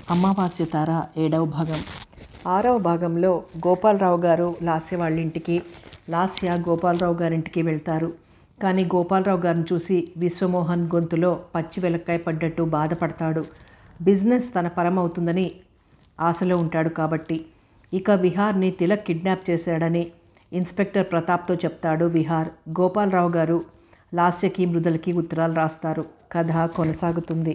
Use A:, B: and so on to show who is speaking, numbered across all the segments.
A: అమావాస్య తార ఏడవ భాగం ఆరవ భాగంలో గోపాలరావు గారు లాస్య వాళ్ళ ఇంటికి లాస్య గోపాలరావు గారింటికి వెళ్తారు కానీ గోపాలరావు గారిని చూసి విశ్వమోహన్ గొంతులో పచ్చి వెలక్కాయ పడ్డట్టు బాధపడతాడు బిజినెస్ తన పరమవుతుందని ఆశలో ఉంటాడు కాబట్టి ఇక విహార్ని తిలక్ కిడ్నాప్ చేశాడని ఇన్స్పెక్టర్ ప్రతాప్తో చెప్తాడు విహార్ గోపాలరావు గారు లాస్యకి మృదులకి ఉత్తరాలు రాస్తారు కథ కొనసాగుతుంది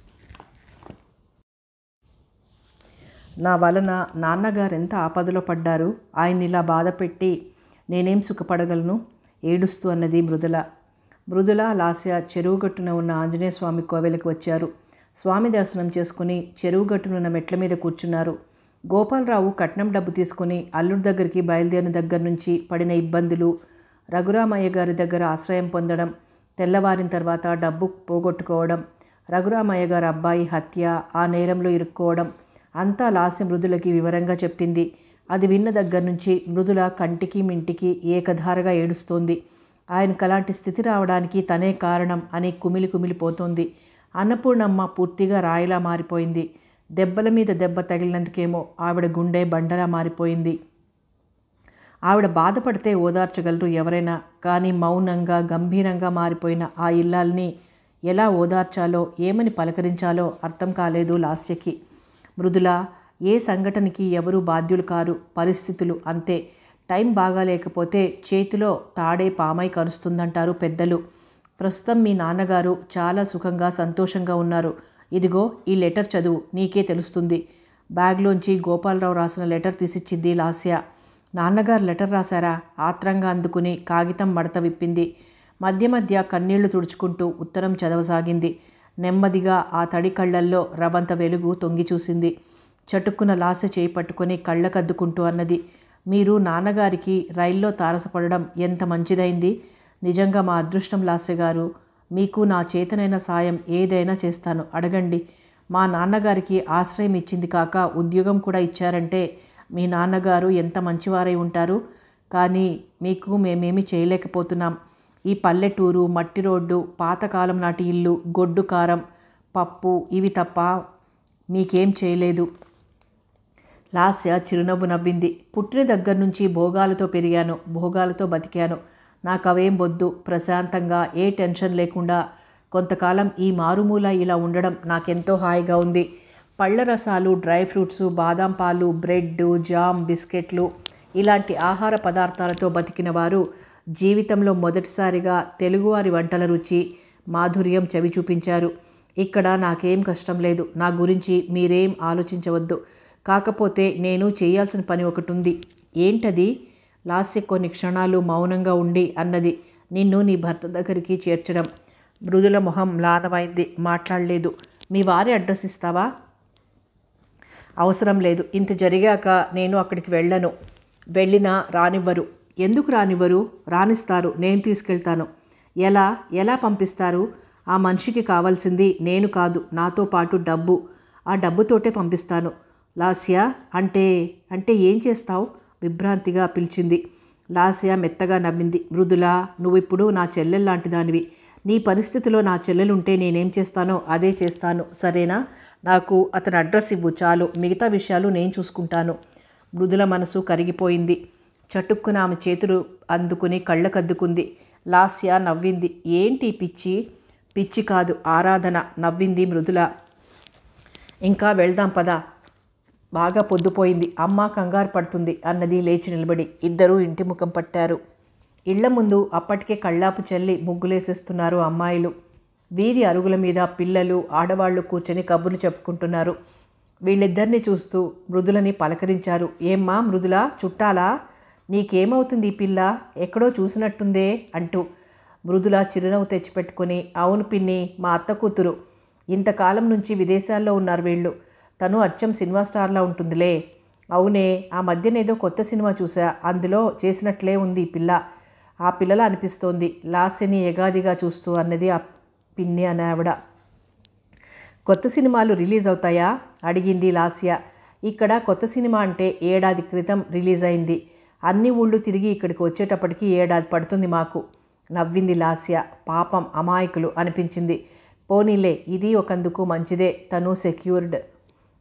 A: నా వలన నాన్నగారు ఎంత ఆపదలో పడ్డారు ఆయన ఇలా బాధ పెట్టి నేనేం సుఖపడగలను ఏడుస్తూ అన్నది మృదుల మృదుల లాస్య చెరువుగట్టున ఉన్న ఆంజనేయ స్వామి కోవెలకు వచ్చారు స్వామి దర్శనం చేసుకుని చెరువుగట్టునున్న మెట్ల మీద కూర్చున్నారు గోపాలరావు కట్నం డబ్బు తీసుకుని అల్లుడి దగ్గరికి బయలుదేరిన దగ్గర నుంచి పడిన ఇబ్బందులు రఘురామయ్య గారి దగ్గర ఆశ్రయం పొందడం తెల్లవారిన తర్వాత డబ్బు పోగొట్టుకోవడం రఘురామయ్య గారి అబ్బాయి హత్య ఆ నేరంలో ఇరుక్కోవడం అంతా లాస్య మృదులకి వివరంగా చెప్పింది అది విన్న దగ్గర నుంచి మృదుల కంటికి మింటికి ఏకధారగా ఏడుస్తోంది ఆయనకు అలాంటి స్థితి రావడానికి తనే కారణం అని కుమిలి కుమిలిపోతోంది అన్నపూర్ణమ్మ పూర్తిగా రాయిలా మారిపోయింది దెబ్బల మీద దెబ్బ తగిలినందుకేమో ఆవిడ గుండె బండలా మారిపోయింది ఆవిడ బాధపడితే ఓదార్చగలరు ఎవరైనా కానీ మౌనంగా గంభీరంగా మారిపోయిన ఆ ఇల్లాల్ని ఎలా ఓదార్చాలో ఏమని పలకరించాలో అర్థం కాలేదు లాస్యకి మృదుల ఏ సంఘటనకి ఎవరు బాధ్యులు కారు పరిస్థితులు అంతే టైం బాగాలేకపోతే చేతిలో తాడే పామై కరుస్తుందంటారు పెద్దలు ప్రస్తుతం మీ నాన్నగారు చాలా సుఖంగా సంతోషంగా ఉన్నారు ఇదిగో ఈ లెటర్ చదువు నీకే తెలుస్తుంది బ్యాగ్లోంచి గోపాలరావు రాసిన లెటర్ తీసిచ్చింది లాస్య నాన్నగారు లెటర్ రాశారా ఆత్రంగా అందుకుని కాగితం మడత విప్పింది మధ్య మధ్య కన్నీళ్లు తుడుచుకుంటూ ఉత్తరం చదవసాగింది నెమ్మదిగా ఆ తడి కళ్ళల్లో రవంత వెలుగు తొంగి చూసింది చటుక్కున లాస చేయి పట్టుకొని కళ్ళకద్దుకుంటూ అన్నది మీరు నాన్నగారికి రైల్లో తారసపడడం ఎంత మంచిదైంది నిజంగా మా అదృష్టం లాస్య గారు మీకు నా చేతనైన సాయం ఏదైనా చేస్తాను అడగండి మా నాన్నగారికి ఆశ్రయం ఇచ్చింది కాక ఉద్యోగం కూడా ఇచ్చారంటే మీ నాన్నగారు ఎంత మంచివారై ఉంటారు కానీ మీకు మేమేమి చేయలేకపోతున్నాం ఈ పల్లెటూరు మట్టి రోడ్డు పాతకాలం నాటి ఇల్లు గొడ్డు కారం పప్పు ఇవి తప్ప మీకేం చేయలేదు లాస్య చిరునవ్వు నవ్వింది పుట్టిన దగ్గర నుంచి భోగాలతో పెరిగాను భోగాలతో బతికాను నాకు అవేం వద్దు ప్రశాంతంగా ఏ టెన్షన్ లేకుండా కొంతకాలం ఈ మారుమూల ఇలా ఉండడం నాకెంతో హాయిగా ఉంది పళ్ళ రసాలు డ్రై ఫ్రూట్స్ బాదం పాలు బ్రెడ్ జామ్ బిస్కెట్లు ఇలాంటి ఆహార పదార్థాలతో బతికిన వారు జీవితంలో మొదటిసారిగా తెలుగువారి వంటల రుచి మాధుర్యం చవి చూపించారు ఇక్కడ నాకేం కష్టం లేదు నా గురించి మీరేం ఆలోచించవద్దు కాకపోతే నేను చేయాల్సిన పని ఒకటి ఉంది ఏంటది లాస్య కొన్ని క్షణాలు మౌనంగా ఉండి అన్నది నిన్ను నీ భర్త దగ్గరికి చేర్చడం మృదుల మొహం లానమైంది మాట్లాడలేదు మీ వారి అడ్రస్ ఇస్తావా అవసరం లేదు ఇంత జరిగాక నేను అక్కడికి వెళ్ళను వెళ్ళినా రానివ్వరు ఎందుకు రానివ్వరు రానిస్తారు నేను తీసుకెళ్తాను ఎలా ఎలా పంపిస్తారు ఆ మనిషికి కావాల్సింది నేను కాదు నాతో పాటు డబ్బు ఆ డబ్బుతోటే పంపిస్తాను లాస్య అంటే అంటే ఏం చేస్తావు విభ్రాంతిగా పిలిచింది లాస్య మెత్తగా నవ్వింది మృదుల నువ్వు ఇప్పుడు నా చెల్లెల్లాంటి దానివి నీ పరిస్థితిలో నా చెల్లెలుంటే నేనేం చేస్తానో అదే చేస్తాను సరేనా నాకు అతని అడ్రస్ ఇవ్వు చాలు మిగతా విషయాలు నేను చూసుకుంటాను మృదుల మనసు కరిగిపోయింది చటుక్కున ఆమె చేతులు అందుకుని కళ్ళకద్దుకుంది లాస్య నవ్వింది ఏంటి పిచ్చి పిచ్చి కాదు ఆరాధన నవ్వింది మృదుల ఇంకా వెళ్దాం పదా బాగా పొద్దుపోయింది అమ్మ కంగారు పడుతుంది అన్నది లేచి నిలబడి ఇద్దరూ ఇంటి ముఖం పట్టారు ఇళ్ల ముందు అప్పటికే కళ్ళాపు చల్లి ముగ్గులేసేస్తున్నారు అమ్మాయిలు వీధి అరుగుల మీద పిల్లలు ఆడవాళ్లు కూర్చొని కబుర్లు చెప్పుకుంటున్నారు వీళ్ళిద్దరిని చూస్తూ మృదులని పలకరించారు ఏమ్మా మృదుల చుట్టాలా నీకేమవుతుంది ఈ పిల్ల ఎక్కడో చూసినట్టుందే అంటూ మృదుల చిరునవ్వు తెచ్చిపెట్టుకుని అవును పిన్ని మా అత్త కూతురు ఇంతకాలం నుంచి విదేశాల్లో ఉన్నారు వీళ్ళు తను అచ్చం సినిమా స్టార్లా ఉంటుందిలే అవునే ఆ మధ్యనేదో కొత్త సినిమా చూసా అందులో చేసినట్లే ఉంది ఈ పిల్ల ఆ పిల్లల అనిపిస్తోంది లాస్యని ఎగాదిగా చూస్తూ అన్నది ఆ పిన్ని అనే ఆవిడ కొత్త సినిమాలు రిలీజ్ అవుతాయా అడిగింది లాస్య ఇక్కడ కొత్త సినిమా అంటే ఏడాది క్రితం రిలీజ్ అయింది అన్ని ఊళ్ళు తిరిగి ఇక్కడికి వచ్చేటప్పటికి ఏడాది పడుతుంది మాకు నవ్వింది లాస్య పాపం అమాయకులు అనిపించింది పోనీలే ఇది ఒకందుకు మంచిదే తను సెక్యూర్డ్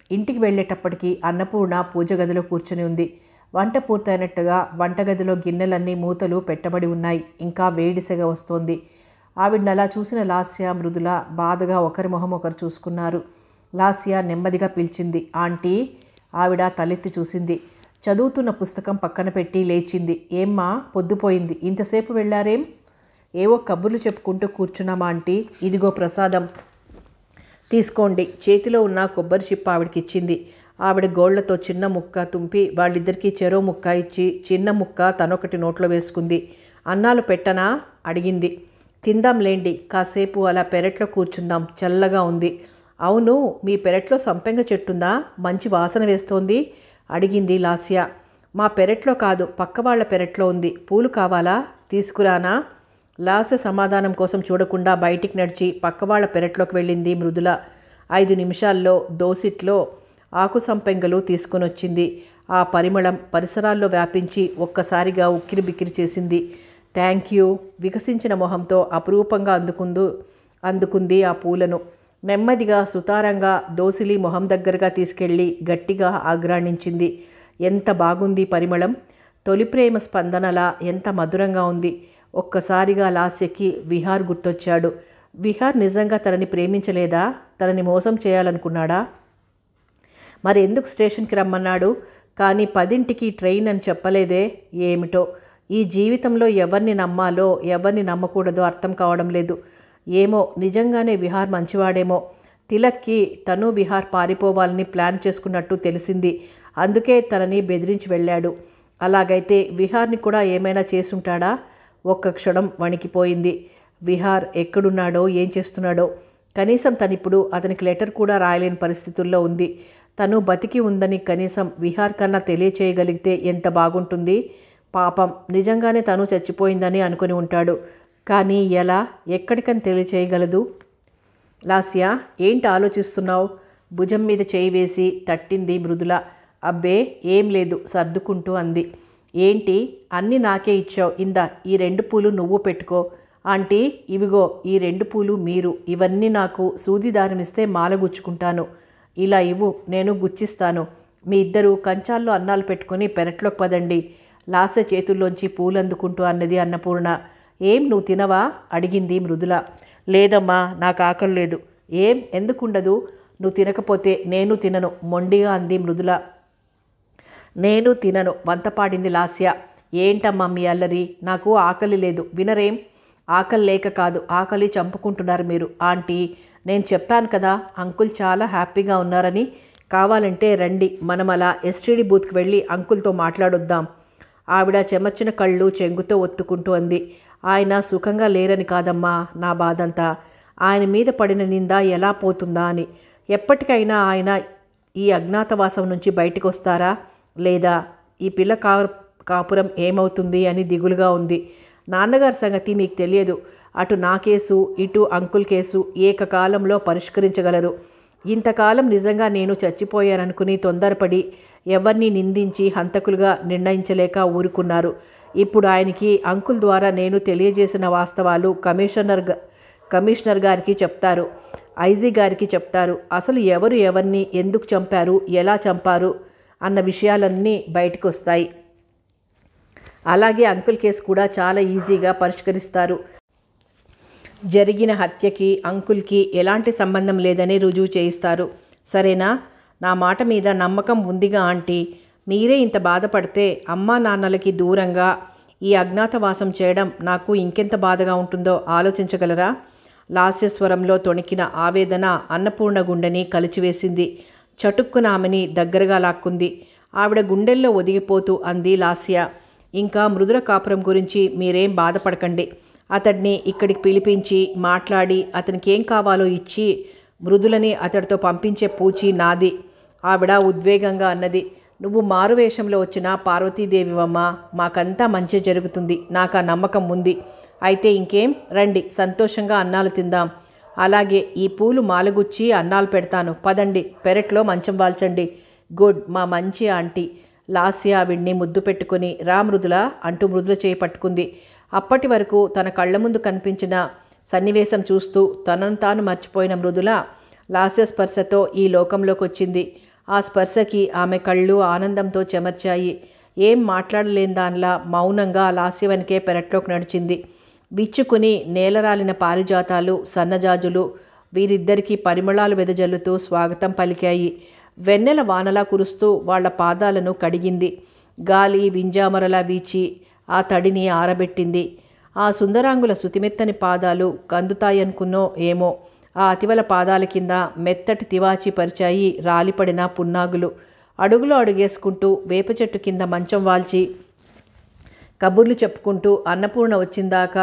A: ఇంటికి వెళ్ళేటప్పటికి అన్నపూర్ణ పూజ గదిలో కూర్చుని ఉంది వంట పూర్తయినట్టుగా వంటగదిలో గిన్నెలన్నీ మూతలు పెట్టబడి ఉన్నాయి ఇంకా వేడిసెగ వస్తోంది ఆవిడని అలా చూసిన లాస్య మృదుల బాధగా ఒకరి మొహం ఒకరు చూసుకున్నారు లాస్య నెమ్మదిగా పిలిచింది ఆంటీ ఆవిడ తలెత్తి చూసింది చదువుతున్న పుస్తకం పక్కన పెట్టి లేచింది ఏమ్మా పొద్దుపోయింది ఇంతసేపు వెళ్ళారేం ఏవో కబుర్లు చెప్పుకుంటూ కూర్చున్నామా ఆంటీ ఇదిగో ప్రసాదం తీసుకోండి చేతిలో ఉన్న కొబ్బరి చిప్ప ఆవిడకి ఇచ్చింది ఆవిడ గోళ్లతో చిన్న ముక్క తుంపి వాళ్ళిద్దరికీ చెరో ముక్క ఇచ్చి చిన్న ముక్క తనొకటి నోట్లో వేసుకుంది అన్నాలు పెట్టనా అడిగింది తిందాంలేండి కాసేపు అలా పెరట్లో కూర్చుందాం చల్లగా ఉంది అవును మీ పెరట్లో సంపెంగ చెట్టుందా మంచి వాసన వేస్తోంది అడిగింది లాస్య మా పెరట్లో కాదు పక్క వాళ్ళ పెరట్లో ఉంది పూలు కావాలా తీసుకురానా లాస్య సమాధానం కోసం చూడకుండా బయటికి నడిచి పక్కవాళ్ల పెరట్లోకి వెళ్ళింది మృదుల ఐదు నిమిషాల్లో దోసిట్లో ఆకు సంపెంగలు తీసుకొని వచ్చింది ఆ పరిమళం పరిసరాల్లో వ్యాపించి ఒక్కసారిగా ఉక్కిరి బిక్కిరి చేసింది థ్యాంక్ యూ వికసించిన మొహంతో అపురూపంగా అందుకుందు అందుకుంది ఆ పూలను నెమ్మదిగా సుతారంగా దోసిలి మొహం దగ్గరగా తీసుకెళ్ళి గట్టిగా ఆగ్రాణించింది ఎంత బాగుంది పరిమళం తొలి ప్రేమ స్పందనలా ఎంత మధురంగా ఉంది ఒక్కసారిగా లాస్యకి విహార్ గుర్తొచ్చాడు విహార్ నిజంగా తనని ప్రేమించలేదా తనని మోసం చేయాలనుకున్నాడా మరి ఎందుకు స్టేషన్కి రమ్మన్నాడు కానీ పదింటికి ట్రైన్ అని చెప్పలేదే ఏమిటో ఈ జీవితంలో ఎవరిని నమ్మాలో ఎవరిని నమ్మకూడదో అర్థం కావడం లేదు ఏమో నిజంగానే విహార్ మంచివాడేమో తిలక్కి తను విహార్ పారిపోవాలని ప్లాన్ చేసుకున్నట్టు తెలిసింది అందుకే తనని బెదిరించి వెళ్ళాడు అలాగైతే విహార్ని కూడా ఏమైనా చేసుంటాడా ఒక్క క్షణం వణికిపోయింది విహార్ ఎక్కడున్నాడో ఏం చేస్తున్నాడో కనీసం తనిప్పుడు అతనికి లెటర్ కూడా రాయలేని పరిస్థితుల్లో ఉంది తను బతికి ఉందని కనీసం విహార్ కన్నా తెలియచేయగలిగితే ఎంత బాగుంటుంది పాపం నిజంగానే తను చచ్చిపోయిందని అనుకుని ఉంటాడు కానీ ఎలా ఎక్కడికని తెలియచేయగలదు లాస్యా ఏంటి ఆలోచిస్తున్నావు భుజం మీద చేయి వేసి తట్టింది మృదుల అబ్బే ఏం లేదు సర్దుకుంటూ అంది ఏంటి అన్నీ నాకే ఇచ్చావు ఇందా ఈ రెండు పూలు నువ్వు పెట్టుకో ఆంటీ ఇవిగో ఈ రెండు పూలు మీరు ఇవన్నీ నాకు సూది దారమిస్తే మాల గుచ్చుకుంటాను ఇలా ఇవ్వు నేను గుచ్చిస్తాను మీ ఇద్దరు కంచాల్లో అన్నాలు పెట్టుకొని పెరట్లోకి పదండి లాస చేతుల్లోంచి పూలు అందుకుంటూ అన్నది అన్నపూర్ణ ఏం నువ్వు తినవా అడిగింది మృదుల లేదమ్మా నాకు ఆకలి లేదు ఏం ఎందుకుండదు నువ్వు తినకపోతే నేను తినను మొండిగా అంది మృదుల నేను తినను వంతపాడింది లాస్య ఏంటమ్మా మీ అల్లరి నాకు ఆకలి లేదు వినరేం ఆకలి లేక కాదు ఆకలి చంపుకుంటున్నారు మీరు ఆంటీ నేను చెప్పాను కదా అంకుల్ చాలా హ్యాపీగా ఉన్నారని కావాలంటే రండి మనం అలా ఎస్టీడీ బూత్కి వెళ్ళి అంకుల్తో మాట్లాడొద్దాం ఆవిడ చెమర్చిన కళ్ళు చెంగుతో ఒత్తుకుంటూ అంది ఆయన సుఖంగా లేరని కాదమ్మా నా బాధంతా ఆయన మీద పడిన నింద ఎలా పోతుందా అని ఎప్పటికైనా ఆయన ఈ అజ్ఞాతవాసం నుంచి బయటకు వస్తారా లేదా ఈ పిల్ల కా కాపురం ఏమవుతుంది అని దిగులుగా ఉంది నాన్నగారి సంగతి మీకు తెలియదు అటు నా కేసు ఇటు అంకుల్ కేసు ఏకకాలంలో పరిష్కరించగలరు ఇంతకాలం నిజంగా నేను చచ్చిపోయాననుకుని తొందరపడి ఎవరిని నిందించి హంతకులుగా నిర్ణయించలేక ఊరుకున్నారు ఇప్పుడు ఆయనకి అంకుల్ ద్వారా నేను తెలియజేసిన వాస్తవాలు కమిషనర్ గ- కమిషనర్ గారికి చెప్తారు ఐజీ గారికి చెప్తారు అసలు ఎవరు ఎవరిని ఎందుకు చంపారు ఎలా చంపారు అన్న విషయాలన్నీ బయటకు వస్తాయి అలాగే అంకుల్ కేసు కూడా చాలా ఈజీగా పరిష్కరిస్తారు జరిగిన హత్యకి అంకుల్కి ఎలాంటి సంబంధం లేదని రుజువు చేయిస్తారు సరేనా నా మాట మీద నమ్మకం ఉందిగా ఆంటీ మీరే ఇంత బాధపడితే అమ్మా నాన్నలకి దూరంగా ఈ అజ్ఞాతవాసం చేయడం నాకు ఇంకెంత బాధగా ఉంటుందో ఆలోచించగలరా లాస్యస్వరంలో తొణికిన ఆవేదన అన్నపూర్ణ గుండెని కలిచివేసింది చటుక్కున ఆమెని దగ్గరగా లాక్కుంది ఆవిడ గుండెల్లో ఒదిగిపోతూ అంది లాస్య ఇంకా మృదుల కాపురం గురించి మీరేం బాధపడకండి అతడిని ఇక్కడికి పిలిపించి మాట్లాడి అతనికి ఏం కావాలో ఇచ్చి మృదులని అతడితో పంపించే పూచి నాది ఆవిడ ఉద్వేగంగా అన్నది నువ్వు మారువేషంలో వచ్చిన పార్వతీదేవివమ్మ మాకంతా మంచి జరుగుతుంది నాకు ఆ నమ్మకం ఉంది అయితే ఇంకేం రండి సంతోషంగా అన్నాలు తిందాం అలాగే ఈ పూలు మాలగుచ్చి అన్నాలు పెడతాను పదండి పెరట్లో మంచం వాల్చండి గుడ్ మా మంచి ఆంటీ లాస్య ఆవిడ్ని ముద్దు పెట్టుకుని రా మృదుల అంటూ మృదుల చేయి పట్టుకుంది అప్పటి వరకు తన కళ్ళ ముందు కనిపించిన సన్నివేశం చూస్తూ తనను తాను మర్చిపోయిన మృదుల లాస్య స్పర్శతో ఈ లోకంలోకి వచ్చింది ఆ స్పర్శకి ఆమె కళ్ళు ఆనందంతో చెమర్చాయి ఏం మాట్లాడలేని దానిలా మౌనంగా లాస్య వెనకే పెరట్లోకి నడిచింది బిచ్చుకుని నేలరాలిన పారిజాతాలు సన్నజాజులు వీరిద్దరికీ పరిమళాలు వెదజల్లుతూ స్వాగతం పలికాయి వెన్నెల వానలా కురుస్తూ వాళ్ళ పాదాలను కడిగింది గాలి వింజామరలా వీచి ఆ తడిని ఆరబెట్టింది ఆ సుందరాంగుల సుతిమెత్తని పాదాలు కందుతాయనుకున్నో ఏమో ఆ అతివల పాదాల కింద మెత్తటి తివాచి పరిచాయి రాలిపడిన పున్నాగులు అడుగులో అడుగేసుకుంటూ వేప చెట్టు కింద మంచం వాల్చి కబుర్లు చెప్పుకుంటూ అన్నపూర్ణ వచ్చిందాకా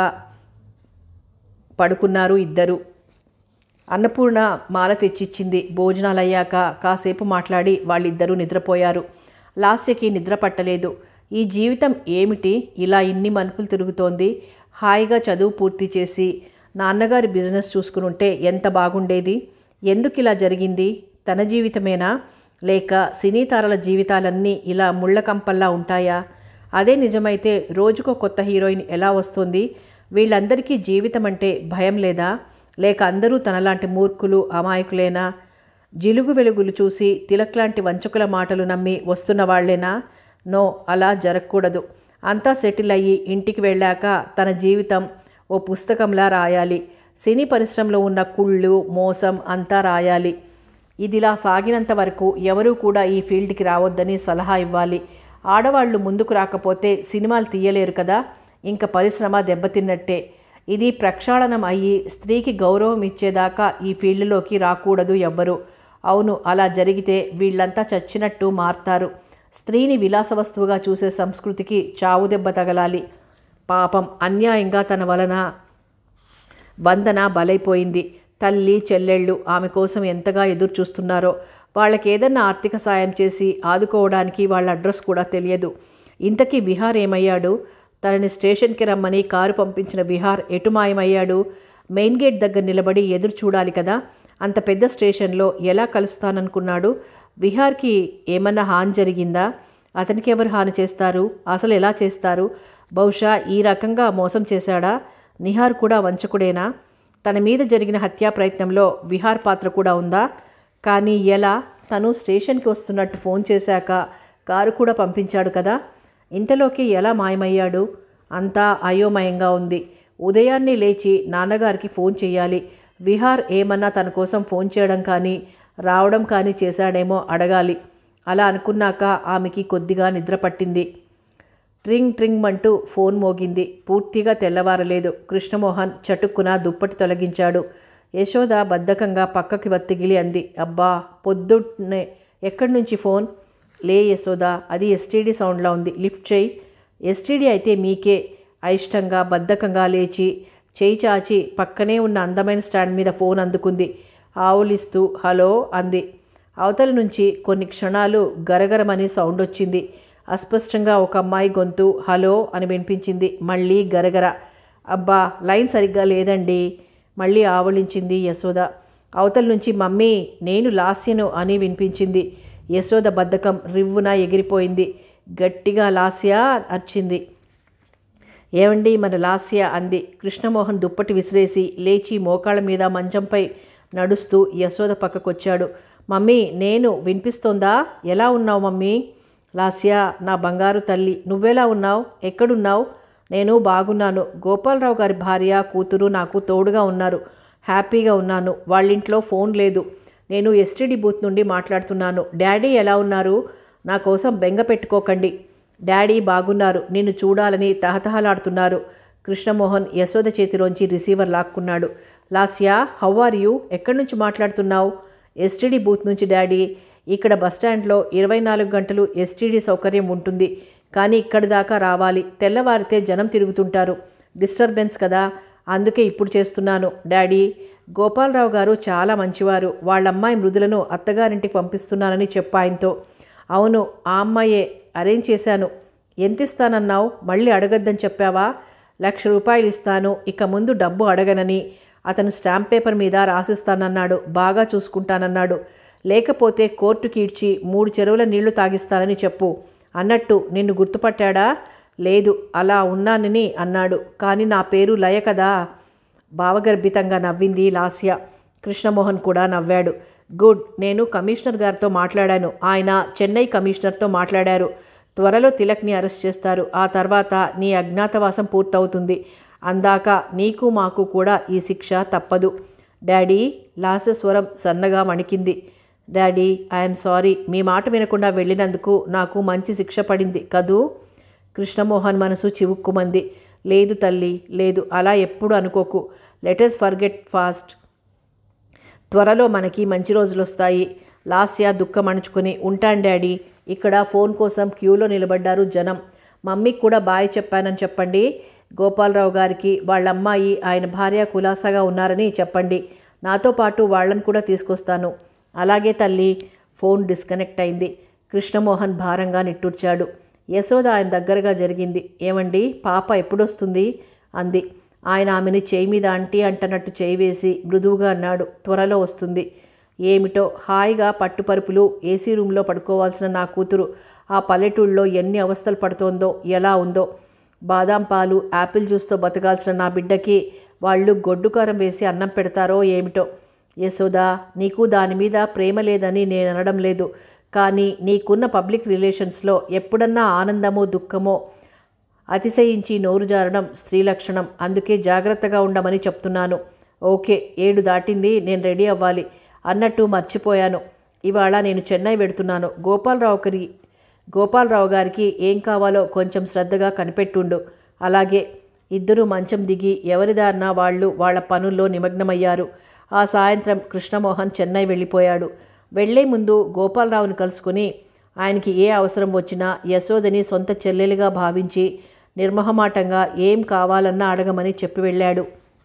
A: పడుకున్నారు ఇద్దరు అన్నపూర్ణ మాల తెచ్చిచ్చింది భోజనాలు అయ్యాక కాసేపు మాట్లాడి వాళ్ళిద్దరూ నిద్రపోయారు లాస్యకి నిద్ర పట్టలేదు ఈ జీవితం ఏమిటి ఇలా ఇన్ని మనుపులు తిరుగుతోంది హాయిగా చదువు పూర్తి చేసి నాన్నగారి బిజినెస్ చూసుకుని ఉంటే ఎంత బాగుండేది ఎందుకు ఇలా జరిగింది తన జీవితమేనా లేక సినీ తారల జీవితాలన్నీ ఇలా ముళ్ళకంపల్లా ఉంటాయా అదే నిజమైతే రోజుకో కొత్త హీరోయిన్ ఎలా వస్తుంది వీళ్ళందరికీ జీవితం అంటే భయం లేదా లేక అందరూ తనలాంటి మూర్ఖులు అమాయకులేనా జిలుగు వెలుగులు చూసి తిలక్ లాంటి వంచకుల మాటలు నమ్మి వస్తున్న వాళ్లేనా నో అలా జరగకూడదు అంతా సెటిల్ అయ్యి ఇంటికి వెళ్ళాక తన జీవితం ఓ పుస్తకంలా రాయాలి సినీ పరిశ్రమలో ఉన్న కుళ్ళు మోసం అంతా రాయాలి ఇదిలా సాగినంత వరకు ఎవరూ కూడా ఈ ఫీల్డ్కి రావద్దని సలహా ఇవ్వాలి ఆడవాళ్ళు ముందుకు రాకపోతే సినిమాలు తీయలేరు కదా ఇంకా పరిశ్రమ దెబ్బతిన్నట్టే ఇది ప్రక్షాళనం అయ్యి స్త్రీకి గౌరవం ఇచ్చేదాకా ఈ ఫీల్డ్లోకి రాకూడదు ఎవ్వరు అవును అలా జరిగితే వీళ్ళంతా చచ్చినట్టు మారతారు స్త్రీని విలాస వస్తువుగా చూసే సంస్కృతికి చావు దెబ్బ తగలాలి పాపం అన్యాయంగా తన వలన వందన బలైపోయింది తల్లి చెల్లెళ్ళు ఆమె కోసం ఎంతగా ఎదురు చూస్తున్నారో వాళ్ళకి ఏదన్నా ఆర్థిక సాయం చేసి ఆదుకోవడానికి వాళ్ళ అడ్రస్ కూడా తెలియదు ఇంతకీ విహార్ ఏమయ్యాడు తనని స్టేషన్కి రమ్మని కారు పంపించిన విహార్ ఎటు మాయమయ్యాడు మెయిన్ గేట్ దగ్గర నిలబడి ఎదురు చూడాలి కదా అంత పెద్ద స్టేషన్లో ఎలా కలుస్తాననుకున్నాడు విహార్కి ఏమన్నా హాని జరిగిందా అతనికి ఎవరు హాని చేస్తారు అసలు ఎలా చేస్తారు బహుశా ఈ రకంగా మోసం చేశాడా నిహార్ కూడా వంచకుడేనా తన మీద జరిగిన హత్యా ప్రయత్నంలో విహార్ పాత్ర కూడా ఉందా కానీ ఎలా తను స్టేషన్కి వస్తున్నట్టు ఫోన్ చేశాక కారు కూడా పంపించాడు కదా ఇంతలోకి ఎలా మాయమయ్యాడు అంతా అయోమయంగా ఉంది ఉదయాన్నే లేచి నాన్నగారికి ఫోన్ చేయాలి విహార్ ఏమన్నా తన కోసం ఫోన్ చేయడం కానీ రావడం కానీ చేశాడేమో అడగాలి అలా అనుకున్నాక ఆమెకి కొద్దిగా నిద్ర పట్టింది ట్రింగ్ ట్రింగ్ అంటూ ఫోన్ మోగింది పూర్తిగా తెల్లవారలేదు కృష్ణమోహన్ చటుక్కున దుప్పటి తొలగించాడు యశోద బద్ధకంగా పక్కకి వత్తిగిలి అంది అబ్బా పొద్దున్నే ఎక్కడి నుంచి ఫోన్ లే యశోద అది ఎస్టీడీ సౌండ్లా ఉంది లిఫ్ట్ చేయి ఎస్టీడీ అయితే మీకే అయిష్టంగా బద్ధకంగా లేచి చేయి చాచి పక్కనే ఉన్న అందమైన స్టాండ్ మీద ఫోన్ అందుకుంది ఆవులిస్తూ హలో అంది అవతల నుంచి కొన్ని క్షణాలు గరగరమని సౌండ్ వచ్చింది అస్పష్టంగా ఒక అమ్మాయి గొంతు హలో అని వినిపించింది మళ్ళీ గరగర అబ్బా లైన్ సరిగ్గా లేదండి మళ్ళీ ఆవలించింది యశోద అవతల నుంచి మమ్మీ నేను లాస్యను అని వినిపించింది యశోద బద్ధకం రివ్వున ఎగిరిపోయింది గట్టిగా లాస్య అర్చింది ఏమండి మన లాస్య అంది కృష్ణమోహన్ దుప్పటి విసిరేసి లేచి మోకాళ్ళ మీద మంచంపై నడుస్తూ యశోద పక్కకొచ్చాడు మమ్మీ నేను వినిపిస్తోందా ఎలా ఉన్నావు మమ్మీ లాస్య నా బంగారు తల్లి నువ్వెలా ఉన్నావు ఎక్కడున్నావు నేను బాగున్నాను గోపాలరావు గారి భార్య కూతురు నాకు తోడుగా ఉన్నారు హ్యాపీగా ఉన్నాను వాళ్ళింట్లో ఫోన్ లేదు నేను ఎస్టీడీ బూత్ నుండి మాట్లాడుతున్నాను డాడీ ఎలా ఉన్నారు నా కోసం బెంగ పెట్టుకోకండి డాడీ బాగున్నారు నిన్ను చూడాలని తహతహలాడుతున్నారు కృష్ణమోహన్ యశోద చేతిలోంచి రిసీవర్ లాక్కున్నాడు లాస్యా హౌ ఆర్ యూ ఎక్కడి నుంచి మాట్లాడుతున్నావు ఎస్టీడీ బూత్ నుంచి డాడీ ఇక్కడ బస్టాండ్లో ఇరవై నాలుగు గంటలు ఎస్టీడీ సౌకర్యం ఉంటుంది కానీ ఇక్కడి దాకా రావాలి తెల్లవారితే జనం తిరుగుతుంటారు డిస్టర్బెన్స్ కదా అందుకే ఇప్పుడు చేస్తున్నాను డాడీ గోపాలరావు గారు చాలా మంచివారు వాళ్ళ అమ్మాయి మృదులను అత్తగారింటికి పంపిస్తున్నానని చెప్పాయనతో అవును ఆ అమ్మాయే అరేంజ్ చేశాను ఎంత ఇస్తానన్నావు మళ్ళీ అడగద్దని చెప్పావా లక్ష రూపాయలు ఇస్తాను ఇక ముందు డబ్బు అడగనని అతను స్టాంప్ పేపర్ మీద రాసిస్తానన్నాడు బాగా చూసుకుంటానన్నాడు లేకపోతే కోర్టుకి ఇడ్చి మూడు చెరువుల నీళ్లు తాగిస్తానని చెప్పు అన్నట్టు నిన్ను గుర్తుపట్టాడా లేదు అలా ఉన్నానని అన్నాడు కానీ నా పేరు లయ కదా భావగర్భితంగా నవ్వింది లాస్య కృష్ణమోహన్ కూడా నవ్వాడు గుడ్ నేను కమిషనర్ గారితో మాట్లాడాను ఆయన చెన్నై కమిషనర్తో మాట్లాడారు త్వరలో తిలక్ని అరెస్ట్ చేస్తారు ఆ తర్వాత నీ అజ్ఞాతవాసం పూర్తవుతుంది అందాక నీకు మాకు కూడా ఈ శిక్ష తప్పదు డాడీ లాస స్వరం సన్నగా వణికింది డాడీ ఐఎమ్ సారీ మీ మాట వినకుండా వెళ్ళినందుకు నాకు మంచి శిక్ష పడింది కదూ కృష్ణమోహన్ మనసు చివుక్కుమంది లేదు తల్లి లేదు అలా ఎప్పుడు అనుకోకు లెటర్స్ ఫర్గెట్ ఫాస్ట్ త్వరలో మనకి మంచి రోజులు వస్తాయి లాస్య దుఃఖం అణుచుకుని ఉంటాను డాడీ ఇక్కడ ఫోన్ కోసం క్యూలో నిలబడ్డారు జనం మమ్మీకి కూడా బాయ్ చెప్పానని చెప్పండి గోపాలరావు గారికి వాళ్ళ అమ్మాయి ఆయన భార్య కులాసాగా ఉన్నారని చెప్పండి నాతో పాటు వాళ్ళని కూడా తీసుకొస్తాను అలాగే తల్లి ఫోన్ డిస్కనెక్ట్ అయింది కృష్ణమోహన్ భారంగా నిట్టూర్చాడు యశోద ఆయన దగ్గరగా జరిగింది ఏమండి పాప ఎప్పుడొస్తుంది అంది ఆయన ఆమెని చేయి మీద అంటీ అంటనట్టు చేయి వేసి మృదువుగా అన్నాడు త్వరలో వస్తుంది ఏమిటో హాయిగా పట్టుపరుపులు ఏసీ రూమ్లో పడుకోవాల్సిన నా కూతురు ఆ పల్లెటూళ్ళలో ఎన్ని అవస్థలు పడుతోందో ఎలా ఉందో బాదాం పాలు యాపిల్ జ్యూస్తో బతకాల్సిన నా బిడ్డకి వాళ్ళు గొడ్డుకారం వేసి అన్నం పెడతారో ఏమిటో యశోదా నీకు దాని మీద ప్రేమ లేదని నేను అనడం లేదు కానీ నీకున్న పబ్లిక్ రిలేషన్స్లో ఎప్పుడన్నా ఆనందమో దుఃఖమో అతిశయించి నోరు జారడం స్త్రీ లక్షణం అందుకే జాగ్రత్తగా ఉండమని చెప్తున్నాను ఓకే ఏడు దాటింది నేను రెడీ అవ్వాలి అన్నట్టు మర్చిపోయాను ఇవాళ నేను చెన్నై వెడుతున్నాను గోపాలరావు గారి గోపాలరావు గారికి ఏం కావాలో కొంచెం శ్రద్ధగా కనిపెట్టుండు అలాగే ఇద్దరు మంచం దిగి ఎవరిదారిన వాళ్ళు వాళ్ళ పనుల్లో నిమగ్నమయ్యారు ఆ సాయంత్రం కృష్ణమోహన్ చెన్నై వెళ్ళిపోయాడు వెళ్లే ముందు గోపాలరావుని కలుసుకుని ఆయనకి ఏ అవసరం వచ్చినా యశోదని సొంత చెల్లెలుగా భావించి నిర్మహమాటంగా ఏం కావాలన్నా అడగమని చెప్పి వెళ్ళాడు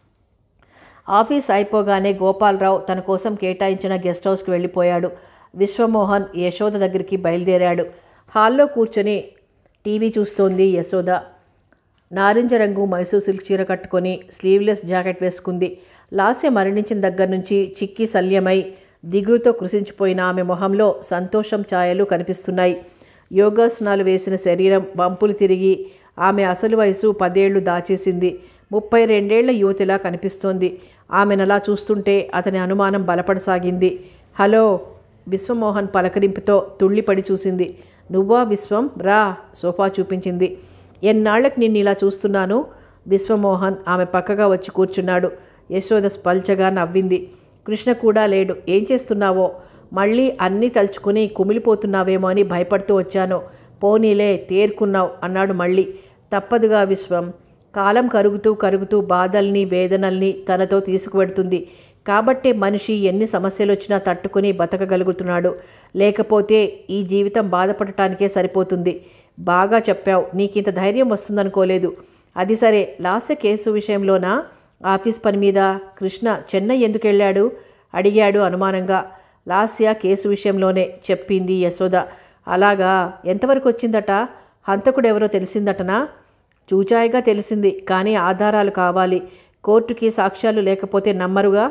A: ఆఫీస్ అయిపోగానే గోపాలరావు తన కోసం కేటాయించిన గెస్ట్ హౌస్కి వెళ్ళిపోయాడు విశ్వమోహన్ యశోద దగ్గరికి బయలుదేరాడు హాల్లో కూర్చొని టీవీ చూస్తోంది యశోద నారింజ రంగు మైసూర్ సిల్క్ చీర కట్టుకొని స్లీవ్లెస్ జాకెట్ వేసుకుంది లాస్య మరణించిన దగ్గర నుంచి చిక్కి శల్యమై దిగులుతో కృషించిపోయిన ఆమె మొహంలో సంతోషం ఛాయలు కనిపిస్తున్నాయి యోగాసనాలు వేసిన శరీరం వంపులు తిరిగి ఆమె అసలు వయసు పదేళ్లు దాచేసింది ముప్పై రెండేళ్ల యువతిలా కనిపిస్తోంది ఆమెనలా చూస్తుంటే అతని అనుమానం బలపడసాగింది హలో విశ్వమోహన్ పలకరింపుతో తుళ్ళిపడి చూసింది నువ్వా విశ్వం రా సోఫా చూపించింది ఎన్నాళ్లకు నిన్ను ఇలా చూస్తున్నాను విశ్వమోహన్ ఆమె పక్కగా వచ్చి కూర్చున్నాడు యశోద స్పల్చగా నవ్వింది కృష్ణ కూడా లేడు ఏం చేస్తున్నావో మళ్ళీ అన్నీ తలుచుకుని కుమిలిపోతున్నావేమో అని భయపడుతూ వచ్చాను పోనీలే తేరుకున్నావు అన్నాడు మళ్ళీ తప్పదుగా విశ్వం కాలం కరుగుతూ కరుగుతూ బాధల్ని వేదనల్ని తనతో తీసుకువెడుతుంది కాబట్టే మనిషి ఎన్ని సమస్యలు వచ్చినా తట్టుకుని బతకగలుగుతున్నాడు లేకపోతే ఈ జీవితం బాధపడటానికే సరిపోతుంది బాగా చెప్పావు నీకింత ధైర్యం వస్తుందనుకోలేదు అది సరే లాస్య కేసు విషయంలోనా ఆఫీస్ పని మీద కృష్ణ చెన్నై ఎందుకు వెళ్ళాడు అడిగాడు అనుమానంగా లాస్య కేసు విషయంలోనే చెప్పింది యశోద అలాగా ఎంతవరకు వచ్చిందట హంతకుడెవరో తెలిసిందటనా చూచాయిగా తెలిసింది కానీ ఆధారాలు కావాలి కోర్టుకి సాక్ష్యాలు లేకపోతే నమ్మరుగా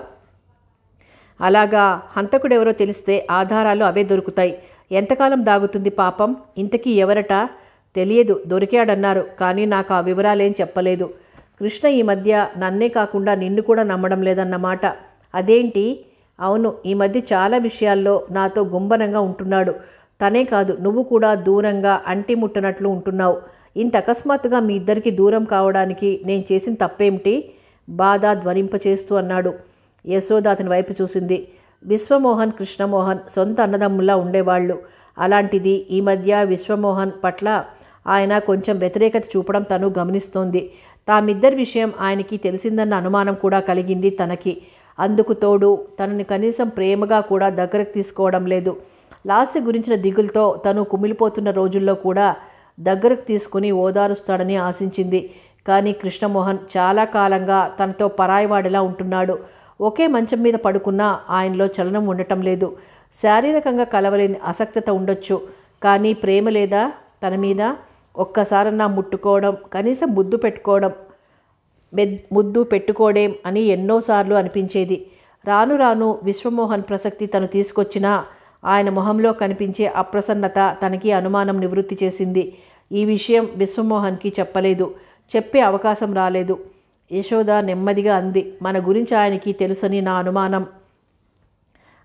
A: అలాగా హంతకుడెవరో తెలిస్తే ఆధారాలు అవే దొరుకుతాయి ఎంతకాలం దాగుతుంది పాపం ఇంతకీ ఎవరట తెలియదు దొరికాడన్నారు కానీ నాకు ఆ వివరాలేం చెప్పలేదు కృష్ణ ఈ మధ్య నన్నే కాకుండా నిన్ను కూడా నమ్మడం లేదన్నమాట అదేంటి అవును ఈ మధ్య చాలా విషయాల్లో నాతో గుంబనంగా ఉంటున్నాడు తనే కాదు నువ్వు కూడా దూరంగా అంటి ముట్టనట్లు ఉంటున్నావు ఇంత అకస్మాత్తుగా మీ ఇద్దరికి దూరం కావడానికి నేను చేసిన తప్పేమిటి బాధ ధ్వనింపచేస్తూ అన్నాడు యశోద అతని వైపు చూసింది విశ్వమోహన్ కృష్ణమోహన్ సొంత అన్నదమ్ముల్లా ఉండేవాళ్ళు అలాంటిది ఈ మధ్య విశ్వమోహన్ పట్ల ఆయన కొంచెం వ్యతిరేకత చూపడం తను గమనిస్తోంది తామిద్దరి విషయం ఆయనకి తెలిసిందన్న అనుమానం కూడా కలిగింది తనకి అందుకు తోడు తనని కనీసం ప్రేమగా కూడా దగ్గరకు తీసుకోవడం లేదు లాస్య గురించిన దిగులతో తను కుమిలిపోతున్న రోజుల్లో కూడా దగ్గరకు తీసుకుని ఓదారుస్తాడని ఆశించింది కానీ కృష్ణమోహన్ చాలా కాలంగా తనతో పరాయివాడిలా ఉంటున్నాడు ఒకే మంచం మీద పడుకున్నా ఆయనలో చలనం ఉండటం లేదు శారీరకంగా కలవలేని అసక్తత ఉండొచ్చు కానీ ప్రేమ లేదా తన మీద ఒక్కసారన్నా ముట్టుకోవడం కనీసం ముద్దు పెట్టుకోవడం మెద్ ముద్దు పెట్టుకోవడం అని ఎన్నోసార్లు అనిపించేది రాను రాను విశ్వమోహన్ ప్రసక్తి తను తీసుకొచ్చినా ఆయన మొహంలో కనిపించే అప్రసన్నత తనకి అనుమానం నివృత్తి చేసింది ఈ విషయం విశ్వమోహన్కి చెప్పలేదు చెప్పే అవకాశం రాలేదు యశోద నెమ్మదిగా అంది మన గురించి ఆయనకి తెలుసని నా అనుమానం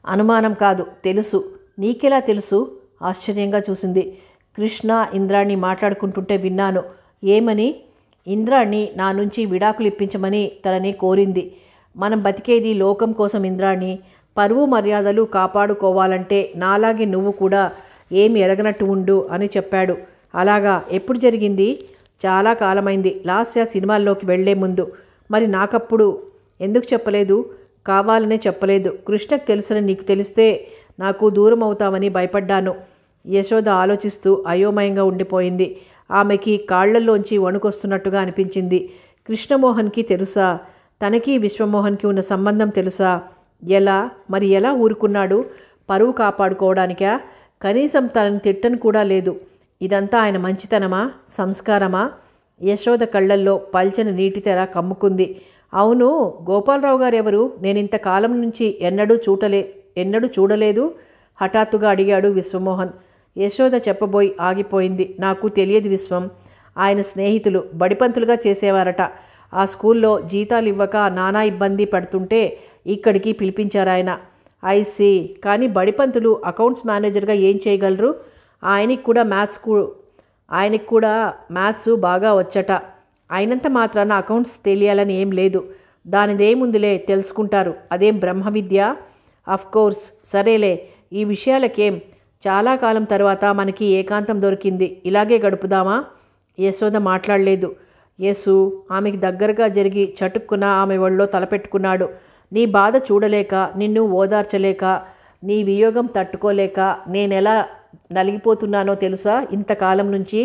A: అనుమానం కాదు తెలుసు నీకెలా తెలుసు ఆశ్చర్యంగా చూసింది కృష్ణ ఇంద్రాణి మాట్లాడుకుంటుంటే విన్నాను ఏమని ఇంద్రాణి నా నుంచి విడాకులు ఇప్పించమని తనని కోరింది మనం బతికేది లోకం కోసం ఇంద్రాణి పరువు మర్యాదలు కాపాడుకోవాలంటే నాలాగే నువ్వు కూడా ఏమి ఎరగనట్టు ఉండు అని చెప్పాడు అలాగా ఎప్పుడు జరిగింది చాలా కాలమైంది లాస్య సినిమాల్లోకి వెళ్లే ముందు మరి నాకప్పుడు ఎందుకు చెప్పలేదు కావాలనే చెప్పలేదు కృష్ణకు తెలుసని నీకు తెలిస్తే నాకు దూరం అవుతామని భయపడ్డాను యశోద ఆలోచిస్తూ అయోమయంగా ఉండిపోయింది ఆమెకి కాళ్లల్లోంచి వణుకొస్తున్నట్టుగా అనిపించింది కృష్ణమోహన్కి తెలుసా తనకి విశ్వమోహన్కి ఉన్న సంబంధం తెలుసా ఎలా మరి ఎలా ఊరుకున్నాడు పరువు కాపాడుకోవడానికా కనీసం తనని తిట్టను కూడా లేదు ఇదంతా ఆయన మంచితనమా సంస్కారమా యశోద కళ్ళల్లో పల్చని నీటి తెర కమ్ముకుంది అవును గోపాలరావు గారు ఎవరు నేను ఇంతకాలం నుంచి ఎన్నడూ చూడలే ఎన్నడూ చూడలేదు హఠాత్తుగా అడిగాడు విశ్వమోహన్ యశోద చెప్పబోయి ఆగిపోయింది నాకు తెలియదు విశ్వం ఆయన స్నేహితులు బడిపంతులుగా చేసేవారట ఆ స్కూల్లో జీతాలు ఇవ్వక నానా ఇబ్బంది పడుతుంటే ఇక్కడికి పిలిపించారు ఆయన ఐసి కానీ బడిపంతులు అకౌంట్స్ మేనేజర్గా ఏం చేయగలరు ఆయనకి కూడా మ్యాథ్స్ కూ ఆయనకి కూడా మ్యాథ్స్ బాగా వచ్చట అయినంత మాత్రాన అకౌంట్స్ తెలియాలని ఏం లేదు దానిదేముందిలే తెలుసుకుంటారు అదేం బ్రహ్మ విద్య కోర్స్ సరేలే ఈ విషయాలకేం చాలా కాలం తర్వాత మనకి ఏకాంతం దొరికింది ఇలాగే గడుపుదామా యశోద మాట్లాడలేదు యేసు ఆమెకి దగ్గరగా జరిగి చటుక్కున ఆమె ఒళ్ళో తలపెట్టుకున్నాడు నీ బాధ చూడలేక నిన్ను ఓదార్చలేక నీ వియోగం తట్టుకోలేక నేనెలా నలిగిపోతున్నానో తెలుసా ఇంతకాలం నుంచి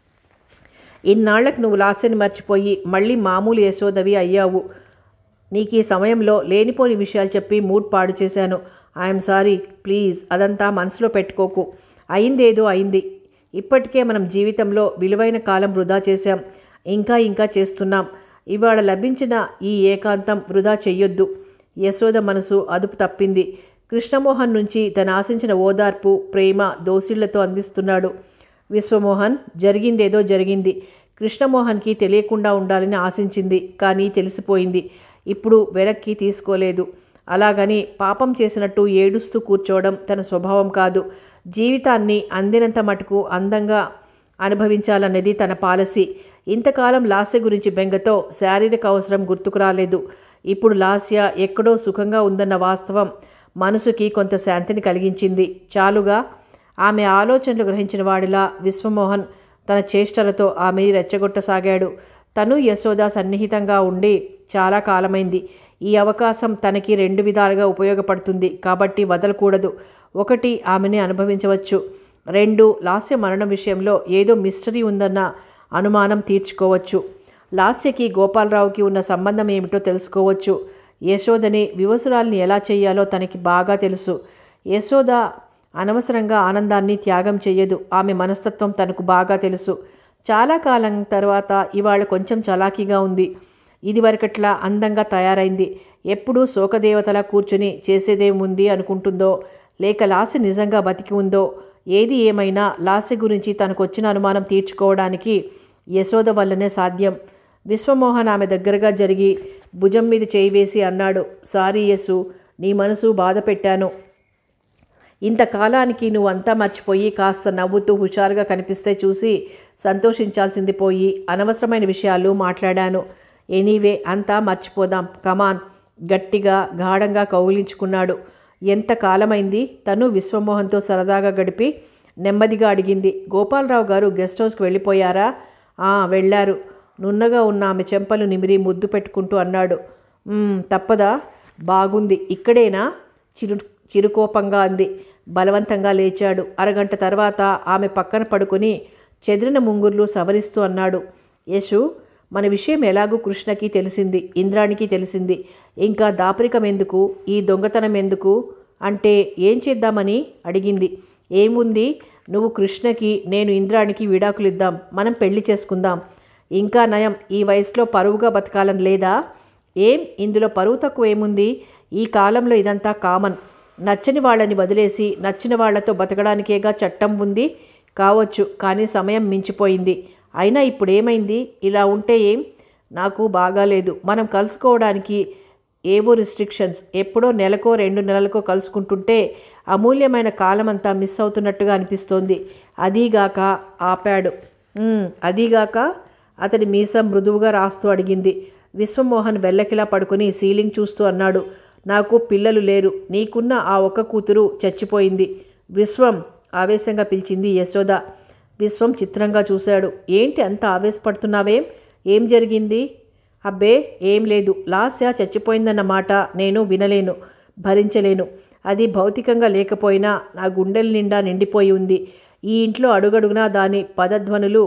A: ఇన్నాళ్లకు నువ్వు లాస్యని మర్చిపోయి మళ్ళీ మామూలు యశోదవి అయ్యావు నీకు ఈ సమయంలో లేనిపోని విషయాలు చెప్పి మూడ్ పాడు చేశాను ఐఎమ్ సారీ ప్లీజ్ అదంతా మనసులో పెట్టుకోకు అయిందేదో అయింది ఇప్పటికే మనం జీవితంలో విలువైన కాలం వృధా చేశాం ఇంకా ఇంకా చేస్తున్నాం ఇవాళ లభించిన ఈ ఏకాంతం వృధా చెయ్యొద్దు యశోద మనసు అదుపు తప్పింది కృష్ణమోహన్ నుంచి తను ఆశించిన ఓదార్పు ప్రేమ దోసిళ్లతో అందిస్తున్నాడు విశ్వమోహన్ జరిగిందేదో జరిగింది కృష్ణమోహన్కి తెలియకుండా ఉండాలని ఆశించింది కానీ తెలిసిపోయింది ఇప్పుడు వెనక్కి తీసుకోలేదు అలాగని పాపం చేసినట్టు ఏడుస్తూ కూర్చోవడం తన స్వభావం కాదు జీవితాన్ని అందినంత మటుకు అందంగా అనుభవించాలనేది తన పాలసీ ఇంతకాలం లాస్య గురించి బెంగతో శారీరక అవసరం గుర్తుకు రాలేదు ఇప్పుడు లాస్య ఎక్కడో సుఖంగా ఉందన్న వాస్తవం మనసుకి కొంత శాంతిని కలిగించింది చాలుగా ఆమె ఆలోచనలు గ్రహించిన వాడిలా విశ్వమోహన్ తన చేష్టలతో ఆమెని రెచ్చగొట్టసాగాడు తను యశోద సన్నిహితంగా ఉండి చాలా కాలమైంది ఈ అవకాశం తనకి రెండు విధాలుగా ఉపయోగపడుతుంది కాబట్టి వదలకూడదు ఒకటి ఆమెని అనుభవించవచ్చు రెండు లాస్య మరణం విషయంలో ఏదో మిస్టరీ ఉందన్న అనుమానం తీర్చుకోవచ్చు లాస్యకి గోపాలరావుకి ఉన్న సంబంధం ఏమిటో తెలుసుకోవచ్చు యశోదని వివసురాల్ని ఎలా చేయాలో తనకి బాగా తెలుసు యశోద అనవసరంగా ఆనందాన్ని త్యాగం చేయదు ఆమె మనస్తత్వం తనకు బాగా తెలుసు చాలా కాలం తర్వాత ఇవాళ కొంచెం చలాకీగా ఉంది ఇదివరకట్లా అందంగా తయారైంది ఎప్పుడూ శోకదేవతలా కూర్చుని చేసేదేముంది అనుకుంటుందో లేక లాస్య నిజంగా బతికి ఉందో ఏది ఏమైనా లాస్య గురించి తనకు వచ్చిన అనుమానం తీర్చుకోవడానికి యశోద వల్లనే సాధ్యం విశ్వమోహన్ ఆమె దగ్గరగా జరిగి భుజం మీద చేయి వేసి అన్నాడు సారీ యసు నీ మనసు బాధ పెట్టాను ఇంతకాలానికి నువ్వంతా మర్చిపోయి కాస్త నవ్వుతూ హుషారుగా కనిపిస్తే చూసి సంతోషించాల్సింది పోయి అనవసరమైన విషయాలు మాట్లాడాను ఎనీవే అంతా మర్చిపోదాం కమాన్ గట్టిగా గాఢంగా కౌగిలించుకున్నాడు ఎంత కాలమైంది తను విశ్వమోహన్తో సరదాగా గడిపి నెమ్మదిగా అడిగింది గోపాలరావు గారు గెస్ట్ హౌస్కి వెళ్ళిపోయారా ఆ వెళ్ళారు నున్నగా ఉన్న ఆమె చెంపలు నిమిరి ముద్దు పెట్టుకుంటూ అన్నాడు "మ్మ్, తప్పదా బాగుంది ఇక్కడేనా చిరు చిరుకోపంగా అంది బలవంతంగా లేచాడు అరగంట తర్వాత ఆమె పక్కన పడుకొని చెదిరిన ముంగుర్లు సవరిస్తూ అన్నాడు యశు మన విషయం ఎలాగూ కృష్ణకి తెలిసింది ఇంద్రానికి తెలిసింది ఇంకా దాపరికం ఎందుకు ఈ దొంగతనం ఎందుకు అంటే ఏం చేద్దామని అడిగింది ఏముంది నువ్వు కృష్ణకి నేను ఇంద్రానికి విడాకులు ఇద్దాం మనం పెళ్లి చేసుకుందాం ఇంకా నయం ఈ వయసులో పరువుగా బతకాలని లేదా ఏం ఇందులో పరువు తక్కువ ఏముంది ఈ కాలంలో ఇదంతా కామన్ నచ్చని వాళ్ళని వదిలేసి నచ్చిన వాళ్లతో బతకడానికేగా చట్టం ఉంది కావచ్చు కానీ సమయం మించిపోయింది అయినా ఇప్పుడు ఏమైంది ఇలా ఉంటే ఏం నాకు బాగాలేదు మనం కలుసుకోవడానికి ఏవో రిస్ట్రిక్షన్స్ ఎప్పుడో నెలకో రెండు నెలలకో కలుసుకుంటుంటే అమూల్యమైన కాలమంతా మిస్ అవుతున్నట్టుగా అనిపిస్తోంది అదీగాక ఆపాడు "ఉమ్, అదీగాక అతడి మీసం మృదువుగా రాస్తూ అడిగింది విశ్వమోహన్ వెల్లకిలా పడుకుని సీలింగ్ చూస్తూ అన్నాడు నాకు పిల్లలు లేరు నీకున్న ఆ ఒక్క కూతురు చచ్చిపోయింది విశ్వం ఆవేశంగా పిలిచింది యశోద విశ్వం చిత్రంగా చూశాడు ఏంటి అంత ఆవేశపడుతున్నావేం ఏం జరిగింది అబ్బే ఏం లేదు లాస్య చచ్చిపోయిందన్న మాట నేను వినలేను భరించలేను అది భౌతికంగా లేకపోయినా నా గుండెల నిండా నిండిపోయి ఉంది ఈ ఇంట్లో అడుగడుగునా దాని పదధ్వనులు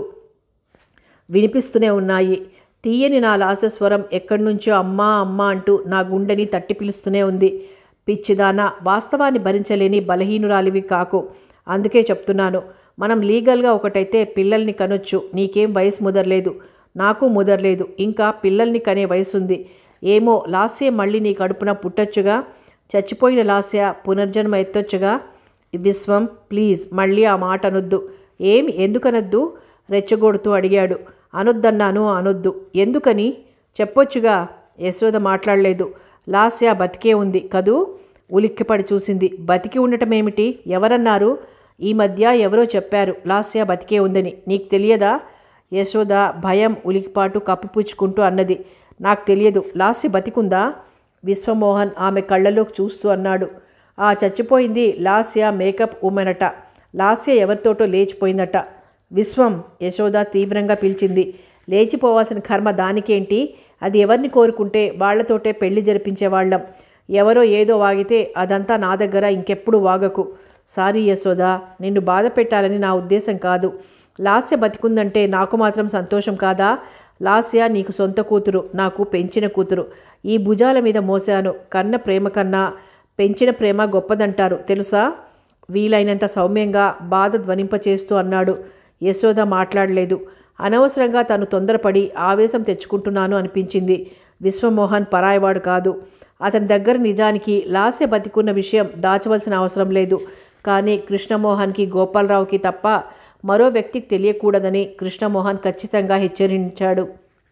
A: వినిపిస్తూనే ఉన్నాయి తీయని నా లాసస్వరం ఎక్కడి నుంచో అమ్మా అమ్మా అంటూ నా గుండెని తట్టి పిలుస్తూనే ఉంది పిచ్చిదానా వాస్తవాన్ని భరించలేని బలహీనురాలివి కాకు అందుకే చెప్తున్నాను మనం లీగల్గా ఒకటైతే పిల్లల్ని కనొచ్చు నీకేం వయసు ముదరలేదు నాకు ముదరలేదు ఇంకా పిల్లల్ని కనే వయసుంది ఏమో లాస్య మళ్ళీ నీ కడుపున పుట్టొచ్చుగా చచ్చిపోయిన లాస్య పునర్జన్మ ఎత్తొచ్చుగా విశ్వం ప్లీజ్ మళ్ళీ ఆ మాట అనొద్దు ఏమి ఎందుకనొద్దు రెచ్చగొడుతూ అడిగాడు అనొద్దన్నాను అనొద్దు ఎందుకని చెప్పొచ్చుగా యశోద మాట్లాడలేదు లాస్య బతికే ఉంది కదూ ఉలిక్కిపడి చూసింది బతికి ఉండటం ఏమిటి ఎవరన్నారు ఈ మధ్య ఎవరో చెప్పారు లాస్య బతికే ఉందని నీకు తెలియదా యశోద భయం ఉలికిపాటు కప్పిపుచ్చుకుంటూ అన్నది నాకు తెలియదు లాస్య బతికుందా విశ్వమోహన్ ఆమె కళ్ళలోకి చూస్తూ అన్నాడు ఆ చచ్చిపోయింది లాస్య మేకప్ ఉమెనట లాస్య ఎవరితోటో లేచిపోయిందట విశ్వం యశోద తీవ్రంగా పిలిచింది లేచిపోవాల్సిన కర్మ దానికేంటి అది ఎవరిని కోరుకుంటే వాళ్లతోటే పెళ్లి జరిపించేవాళ్ళం ఎవరో ఏదో వాగితే అదంతా నా దగ్గర ఇంకెప్పుడు వాగకు సారీ యశోద నిన్ను బాధ పెట్టాలని నా ఉద్దేశం కాదు లాస్య బతికుందంటే నాకు మాత్రం సంతోషం కాదా లాస్య నీకు సొంత కూతురు నాకు పెంచిన కూతురు ఈ భుజాల మీద మోసాను కన్న ప్రేమ కన్నా పెంచిన ప్రేమ గొప్పదంటారు తెలుసా వీలైనంత సౌమ్యంగా బాధ ధ్వనింపచేస్తూ అన్నాడు యశోద మాట్లాడలేదు అనవసరంగా తను తొందరపడి ఆవేశం తెచ్చుకుంటున్నాను అనిపించింది విశ్వమోహన్ పరాయవాడు కాదు అతని దగ్గర నిజానికి లాస్య బతికున్న విషయం దాచవలసిన అవసరం లేదు కానీ కృష్ణమోహన్కి గోపాలరావుకి తప్ప మరో వ్యక్తికి తెలియకూడదని కృష్ణమోహన్ ఖచ్చితంగా హెచ్చరించాడు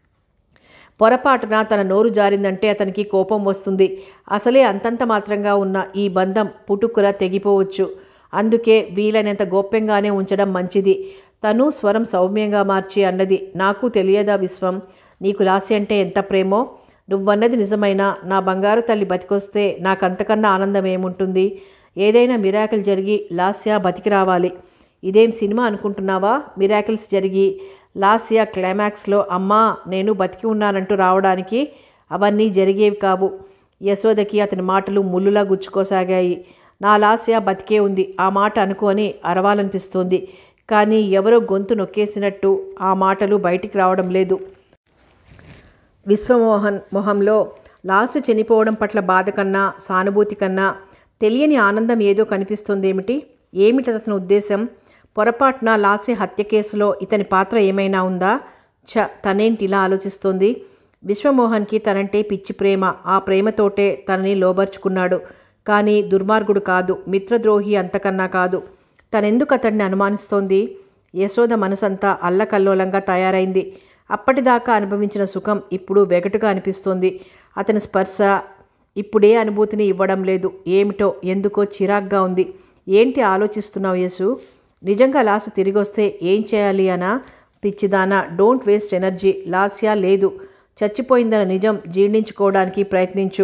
A: పొరపాటున తన నోరు జారిందంటే అతనికి కోపం వస్తుంది అసలే అంతంత మాత్రంగా ఉన్న ఈ బంధం పుట్టుకుల తెగిపోవచ్చు అందుకే వీలైనంత గోప్యంగానే ఉంచడం మంచిది తను స్వరం సౌమ్యంగా మార్చి అన్నది నాకు తెలియదా విశ్వం నీకు లాసి అంటే ఎంత ప్రేమో నువ్వన్నది నిజమైనా నా బంగారు తల్లి బతికొస్తే నాకంతకన్నా ఆనందం ఏముంటుంది ఏదైనా మిరాకిల్ జరిగి లాస్య బతికి రావాలి ఇదేం సినిమా అనుకుంటున్నావా మిరాకిల్స్ జరిగి లాస్య క్లైమాక్స్లో అమ్మా నేను బతికి ఉన్నానంటూ రావడానికి అవన్నీ జరిగేవి కావు యశోదకి అతని మాటలు ముల్లులా గుచ్చుకోసాగాయి నా లాస్య బతికే ఉంది ఆ మాట అనుకొని అరవాలనిపిస్తోంది కానీ ఎవరో గొంతు నొక్కేసినట్టు ఆ మాటలు బయటికి రావడం లేదు విశ్వమోహన్ మొహంలో లాస్ట్ చనిపోవడం పట్ల బాధ కన్నా సానుభూతి కన్నా తెలియని ఆనందం ఏదో కనిపిస్తోందేమిటి ఏమిటి అతని ఉద్దేశం పొరపాటున లాస్య హత్య కేసులో ఇతని పాత్ర ఏమైనా ఉందా ఛ తనేంటి ఇలా ఆలోచిస్తోంది విశ్వమోహన్కి తనంటే పిచ్చి ప్రేమ ఆ ప్రేమతోటే తనని లోబర్చుకున్నాడు కానీ దుర్మార్గుడు కాదు మిత్రద్రోహి అంతకన్నా కాదు తనెందుకు అతడిని అనుమానిస్తోంది యశోద మనసంతా అల్లకల్లోలంగా తయారైంది అప్పటిదాకా అనుభవించిన సుఖం ఇప్పుడు వెగటుగా అనిపిస్తోంది అతని స్పర్శ ఇప్పుడే అనుభూతిని ఇవ్వడం లేదు ఏమిటో ఎందుకో చిరాగ్గా ఉంది ఏంటి ఆలోచిస్తున్నావు యేసు నిజంగా లాస్ తిరిగి వస్తే ఏం చేయాలి అనా పిచ్చిదానా డోంట్ వేస్ట్ ఎనర్జీ లాస్యా లేదు చచ్చిపోయిందన్న నిజం జీర్ణించుకోవడానికి ప్రయత్నించు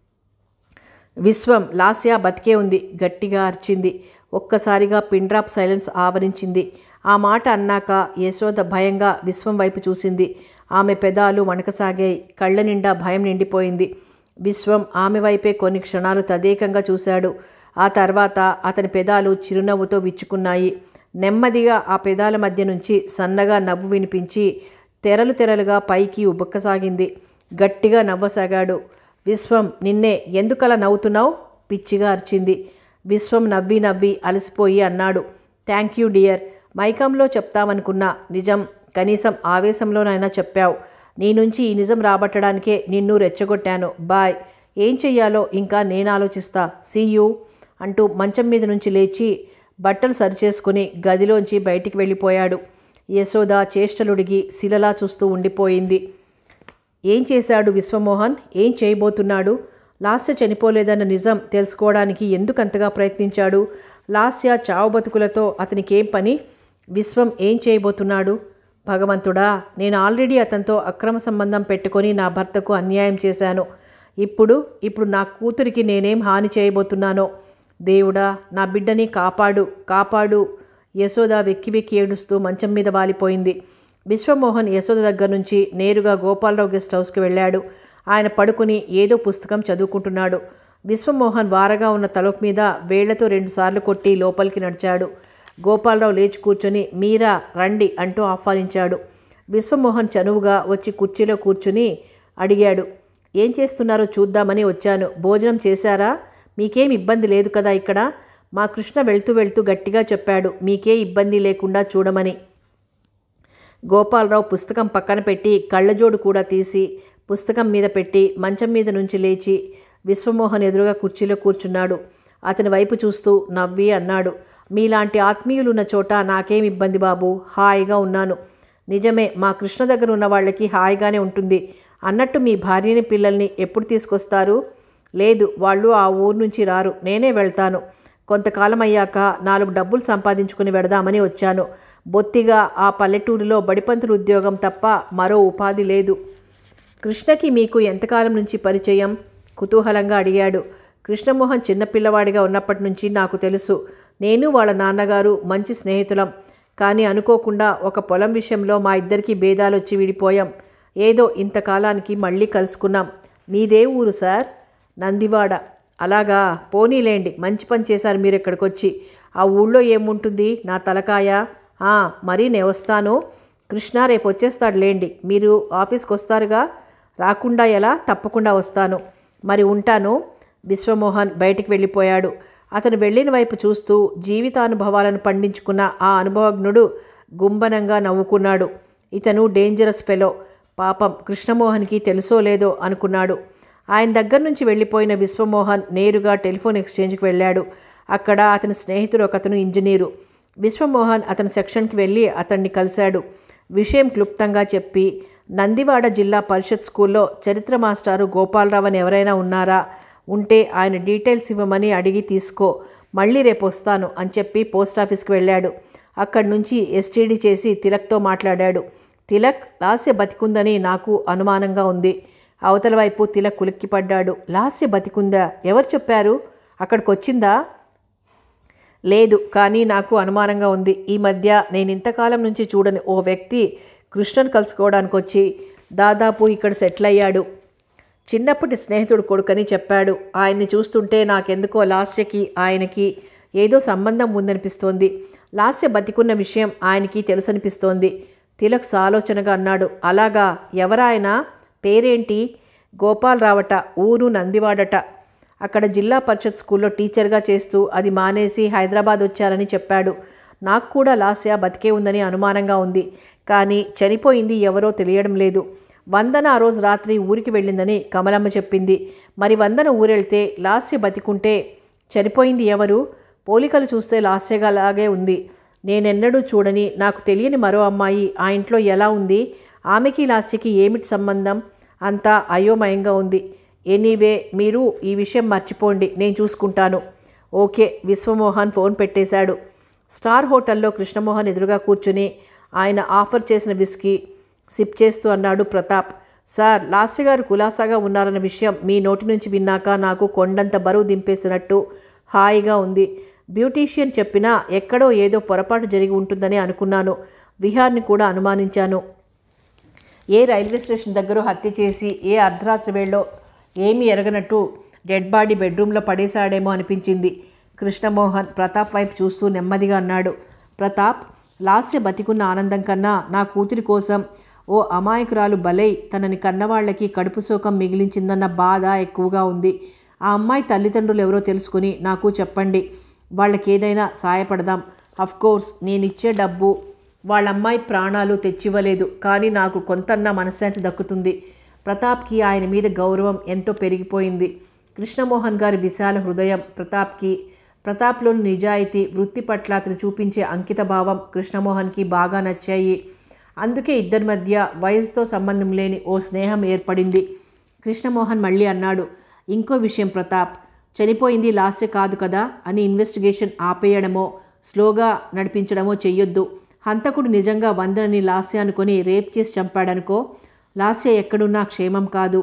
A: విశ్వం లాస్యా బతికే ఉంది గట్టిగా అరిచింది ఒక్కసారిగా పిన్ డ్రాప్ సైలెన్స్ ఆవరించింది ఆ మాట అన్నాక యశోద భయంగా విశ్వం వైపు చూసింది ఆమె పెదాలు వణకసాగాయి కళ్ళ నిండా భయం నిండిపోయింది విశ్వం ఆమె వైపే కొన్ని క్షణాలు తదేకంగా చూశాడు ఆ తర్వాత అతని పెదాలు చిరునవ్వుతో విచ్చుకున్నాయి నెమ్మదిగా ఆ పెదాల మధ్య నుంచి సన్నగా నవ్వు వినిపించి తెరలు తెరలుగా పైకి ఉబక్కసాగింది గట్టిగా నవ్వసాగాడు విశ్వం నిన్నే ఎందుకలా నవ్వుతున్నావు పిచ్చిగా అరిచింది విశ్వం నవ్వి నవ్వి అలసిపోయి అన్నాడు థ్యాంక్ యూ డియర్ మైకంలో చెప్తామనుకున్నా నిజం కనీసం ఆవేశంలోనైనా చెప్పావు నీ నుంచి ఈ నిజం రాబట్టడానికే నిన్ను రెచ్చగొట్టాను బాయ్ ఏం చెయ్యాలో ఇంకా నేను ఆలోచిస్తా సీ యూ అంటూ మంచం మీద నుంచి లేచి బట్టలు సరిచేసుకుని గదిలోంచి బయటికి వెళ్ళిపోయాడు యశోద చేష్టలుడిగి శిలలా చూస్తూ ఉండిపోయింది ఏం చేశాడు విశ్వమోహన్ ఏం చేయబోతున్నాడు లాస్య చనిపోలేదన్న నిజం తెలుసుకోవడానికి ఎందుకంతగా ప్రయత్నించాడు లాస్య చావు బతుకులతో అతనికేం పని విశ్వం ఏం చేయబోతున్నాడు భగవంతుడా నేను ఆల్రెడీ అతనితో అక్రమ సంబంధం పెట్టుకొని నా భర్తకు అన్యాయం చేశాను ఇప్పుడు ఇప్పుడు నా కూతురికి నేనేం హాని చేయబోతున్నానో దేవుడా నా బిడ్డని కాపాడు కాపాడు యశోద వెక్కి వెక్కి ఏడుస్తూ మంచం మీద వాలిపోయింది విశ్వమోహన్ యశోద దగ్గర నుంచి నేరుగా గోపాలరావు గెస్ట్ హౌస్కి వెళ్ళాడు ఆయన పడుకుని ఏదో పుస్తకం చదువుకుంటున్నాడు విశ్వమోహన్ వారగా ఉన్న తలుపు మీద వేళ్లతో రెండుసార్లు కొట్టి లోపలికి నడిచాడు గోపాలరావు లేచి కూర్చొని మీరా రండి అంటూ ఆహ్వానించాడు విశ్వమోహన్ చనువుగా వచ్చి కుర్చీలో కూర్చుని అడిగాడు ఏం చేస్తున్నారో చూద్దామని వచ్చాను భోజనం చేశారా మీకేం ఇబ్బంది లేదు కదా ఇక్కడ మా కృష్ణ వెళ్తూ వెళ్తూ గట్టిగా చెప్పాడు మీకే ఇబ్బంది లేకుండా చూడమని గోపాలరావు పుస్తకం పక్కన పెట్టి కళ్ళజోడు కూడా తీసి పుస్తకం మీద పెట్టి మంచం మీద నుంచి లేచి విశ్వమోహన్ ఎదురుగా కుర్చీలో కూర్చున్నాడు అతని వైపు చూస్తూ నవ్వి అన్నాడు మీలాంటి ఆత్మీయులున్న చోట నాకేం ఇబ్బంది బాబు హాయిగా ఉన్నాను నిజమే మా కృష్ణ దగ్గర ఉన్న వాళ్ళకి హాయిగానే ఉంటుంది అన్నట్టు మీ భార్యని పిల్లల్ని ఎప్పుడు తీసుకొస్తారు లేదు వాళ్ళు ఆ ఊరు నుంచి రారు నేనే వెళ్తాను కొంతకాలం అయ్యాక నాలుగు డబ్బులు సంపాదించుకుని వెడదామని వచ్చాను బొత్తిగా ఆ పల్లెటూరులో బడిపంతుల ఉద్యోగం తప్ప మరో ఉపాధి లేదు కృష్ణకి మీకు ఎంతకాలం నుంచి పరిచయం కుతూహలంగా అడిగాడు కృష్ణమోహన్ చిన్నపిల్లవాడిగా ఉన్నప్పటి నుంచి నాకు తెలుసు నేను వాళ్ళ నాన్నగారు మంచి స్నేహితులం కానీ అనుకోకుండా ఒక పొలం విషయంలో మా ఇద్దరికి భేదాలు వచ్చి విడిపోయాం ఏదో ఇంతకాలానికి మళ్ళీ కలుసుకున్నాం మీదే ఊరు సార్ నందివాడ అలాగా పోనీలేండి మంచి పని చేశారు మీరు ఇక్కడికి వచ్చి ఆ ఊళ్ళో ఏముంటుంది నా తలకాయ "ఆ, మరీ నేను వస్తాను కృష్ణ రేపు వచ్చేస్తాడు లేండి మీరు ఆఫీస్కి వస్తారుగా రాకుండా ఎలా తప్పకుండా వస్తాను మరి ఉంటాను విశ్వమోహన్ బయటికి వెళ్ళిపోయాడు అతను వెళ్ళిన వైపు చూస్తూ జీవితానుభవాలను పండించుకున్న ఆ అనుభవజ్ఞుడు గుంబనంగా నవ్వుకున్నాడు ఇతను డేంజరస్ ఫెలో పాపం కృష్ణమోహన్కి తెలుసో లేదో అనుకున్నాడు ఆయన దగ్గర నుంచి వెళ్ళిపోయిన విశ్వమోహన్ నేరుగా టెలిఫోన్ ఎక్స్చేంజ్కి వెళ్ళాడు అక్కడ అతని స్నేహితుడు ఒకతను ఇంజనీరు విశ్వమోహన్ అతని సెక్షన్కి వెళ్ళి అతన్ని కలిశాడు విషయం క్లుప్తంగా చెప్పి నందివాడ జిల్లా పరిషత్ స్కూల్లో చరిత్ర మాస్టారు గోపాలరావు అని ఎవరైనా ఉన్నారా ఉంటే ఆయన డీటెయిల్స్ ఇవ్వమని అడిగి తీసుకో మళ్ళీ రేపు వస్తాను అని చెప్పి పోస్ట్ ఆఫీస్కి వెళ్ళాడు అక్కడి నుంచి ఎస్టీడీ చేసి తిలక్తో మాట్లాడాడు తిలక్ లాస్య బతికుందని నాకు అనుమానంగా ఉంది అవతల వైపు తిలక్ ఉలిక్కిపడ్డాడు లాస్య బతికుందా ఎవరు చెప్పారు అక్కడికి వచ్చిందా లేదు కానీ నాకు అనుమానంగా ఉంది ఈ మధ్య నేను ఇంతకాలం నుంచి చూడని ఓ వ్యక్తి కృష్ణను కలుసుకోవడానికి వచ్చి దాదాపు ఇక్కడ సెటిల్ అయ్యాడు చిన్నప్పటి స్నేహితుడు కొడుకని చెప్పాడు ఆయన్ని చూస్తుంటే నాకెందుకో లాస్యకి ఆయనకి ఏదో సంబంధం ఉందనిపిస్తోంది లాస్య బతికున్న విషయం ఆయనకి తెలుసనిపిస్తోంది తిలక్ సాలోచనగా అన్నాడు అలాగా ఎవరాయన పేరేంటి గోపాల్ రావట ఊరు నందివాడట అక్కడ జిల్లా పరిషత్ స్కూల్లో టీచర్గా చేస్తూ అది మానేసి హైదరాబాద్ వచ్చారని చెప్పాడు నాకు కూడా లాస్య బతికే ఉందని అనుమానంగా ఉంది కానీ చనిపోయింది ఎవరో తెలియడం లేదు వందన ఆ రోజు రాత్రి ఊరికి వెళ్ళిందని కమలమ్మ చెప్పింది మరి వందన ఊరెళ్తే లాస్య బతికుంటే చనిపోయింది ఎవరు పోలికలు చూస్తే లాస్యగా లాగే ఉంది నేనెన్నడూ చూడని నాకు తెలియని మరో అమ్మాయి ఆ ఇంట్లో ఎలా ఉంది ఆమెకి లాస్యకి ఏమిటి సంబంధం అంతా అయోమయంగా ఉంది ఎనీవే మీరు ఈ విషయం మర్చిపోండి నేను చూసుకుంటాను ఓకే విశ్వమోహన్ ఫోన్ పెట్టేశాడు స్టార్ హోటల్లో కృష్ణమోహన్ ఎదురుగా కూర్చుని ఆయన ఆఫర్ చేసిన విస్కీ సిప్ చేస్తూ అన్నాడు ప్రతాప్ సార్ లాస్య గారు కులాసాగా ఉన్నారన్న విషయం మీ నోటి నుంచి విన్నాక నాకు కొండంత బరువు దింపేసినట్టు హాయిగా ఉంది బ్యూటీషియన్ చెప్పినా ఎక్కడో ఏదో పొరపాటు జరిగి ఉంటుందని అనుకున్నాను విహార్ని కూడా అనుమానించాను ఏ రైల్వే స్టేషన్ దగ్గర హత్య చేసి ఏ అర్ధరాత్రి వేళలో ఏమీ ఎరగనట్టు డెడ్ బాడీ బెడ్రూమ్లో పడేశాడేమో అనిపించింది కృష్ణమోహన్ ప్రతాప్ వైపు చూస్తూ నెమ్మదిగా అన్నాడు ప్రతాప్ లాస్య బతికున్న ఆనందం కన్నా నా కూతురి కోసం ఓ అమాయకురాలు బలై తనని కన్నవాళ్ళకి కడుపు శోకం మిగిలించిందన్న బాధ ఎక్కువగా ఉంది ఆ అమ్మాయి తల్లిదండ్రులు ఎవరో తెలుసుకుని నాకు చెప్పండి వాళ్ళకి ఏదైనా సాయపడదాం కోర్స్ నేనిచ్చే డబ్బు వాళ్ళ అమ్మాయి ప్రాణాలు తెచ్చివ్వలేదు కానీ నాకు కొంతన్నా మనశ్శాంతి దక్కుతుంది ప్రతాప్కి ఆయన మీద గౌరవం ఎంతో పెరిగిపోయింది కృష్ణమోహన్ గారి విశాల హృదయం ప్రతాప్కి ప్రతాప్లోని నిజాయితీ వృత్తి పట్ల అతను చూపించే అంకిత భావం కృష్ణమోహన్కి బాగా నచ్చాయి అందుకే ఇద్దరి మధ్య వయసుతో సంబంధం లేని ఓ స్నేహం ఏర్పడింది కృష్ణమోహన్ మళ్ళీ అన్నాడు ఇంకో విషయం ప్రతాప్ చనిపోయింది లాస్య కాదు కదా అని ఇన్వెస్టిగేషన్ ఆపేయడమో స్లోగా నడిపించడమో చెయ్యొద్దు హంతకుడు నిజంగా వందనని లాస్య అనుకొని రేప్ చేసి చంపాడనుకో లాస్య ఎక్కడున్నా క్షేమం కాదు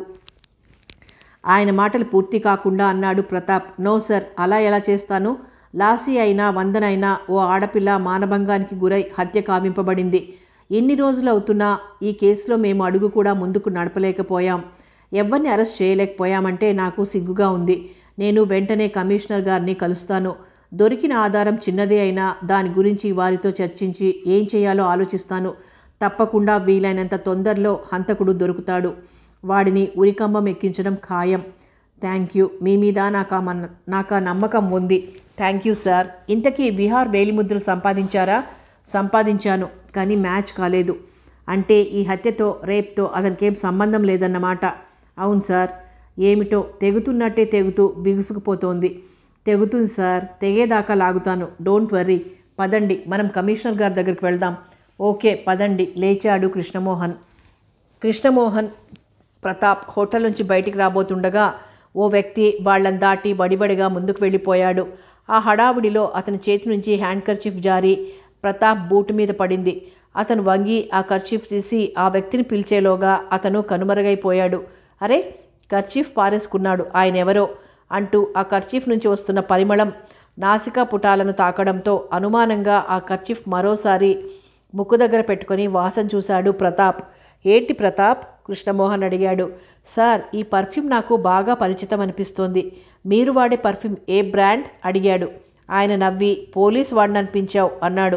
A: ఆయన మాటలు పూర్తి కాకుండా అన్నాడు ప్రతాప్ నో సార్ అలా ఎలా చేస్తాను లాసీ అయినా వందనైనా ఓ ఆడపిల్ల మానభంగానికి గురై హత్య కావింపబడింది ఎన్ని రోజులు అవుతున్నా ఈ కేసులో మేము అడుగు కూడా ముందుకు నడపలేకపోయాం ఎవరిని అరెస్ట్ చేయలేకపోయామంటే నాకు సిగ్గుగా ఉంది నేను వెంటనే కమిషనర్ గారిని కలుస్తాను దొరికిన ఆధారం చిన్నదే అయినా దాని గురించి వారితో చర్చించి ఏం చేయాలో ఆలోచిస్తాను తప్పకుండా వీలైనంత తొందరలో హంతకుడు దొరుకుతాడు వాడిని ఉరికంబం ఎక్కించడం ఖాయం థ్యాంక్ యూ మీ మీద నాకు ఆ మన్- నాకు ఆ నమ్మకం ఉంది థ్యాంక్ యూ సార్ ఇంతకీ బీహార్ వేలిముద్రలు సంపాదించారా సంపాదించాను కానీ మ్యాచ్ కాలేదు అంటే ఈ హత్యతో రేప్తో అతనికేం సంబంధం లేదన్నమాట అవును సార్ ఏమిటో తెగుతున్నట్టే తెగుతూ బిగుసుకుపోతోంది తెగుతుంది సార్ తెగేదాకా లాగుతాను డోంట్ వర్రీ పదండి మనం కమిషనర్ గారి దగ్గరికి వెళ్దాం ఓకే పదండి లేచాడు కృష్ణమోహన్ కృష్ణమోహన్ ప్రతాప్ హోటల్ నుంచి బయటికి రాబోతుండగా ఓ వ్యక్తి వాళ్ళని దాటి వడివడిగా ముందుకు వెళ్ళిపోయాడు ఆ హడావుడిలో అతని చేతి నుంచి హ్యాండ్ కర్చీఫ్ జారి ప్రతాప్ బూటు మీద పడింది అతను వంగి ఆ కర్చీఫ్ తీసి ఆ వ్యక్తిని పిలిచేలోగా అతను కనుమరుగైపోయాడు అరే కర్చీఫ్ పారేసుకున్నాడు ఆయన ఎవరో అంటూ ఆ కర్చీఫ్ నుంచి వస్తున్న పరిమళం నాసికా పుటాలను తాకడంతో అనుమానంగా ఆ కర్చీఫ్ మరోసారి ముక్కు దగ్గర పెట్టుకొని వాసన చూశాడు ప్రతాప్ ఏంటి ప్రతాప్ కృష్ణమోహన్ అడిగాడు సార్ ఈ పర్ఫ్యూమ్ నాకు బాగా పరిచితం అనిపిస్తోంది మీరు వాడే పర్ఫ్యూమ్ ఏ బ్రాండ్ అడిగాడు ఆయన నవ్వి పోలీస్ వాడిని అనిపించావు అన్నాడు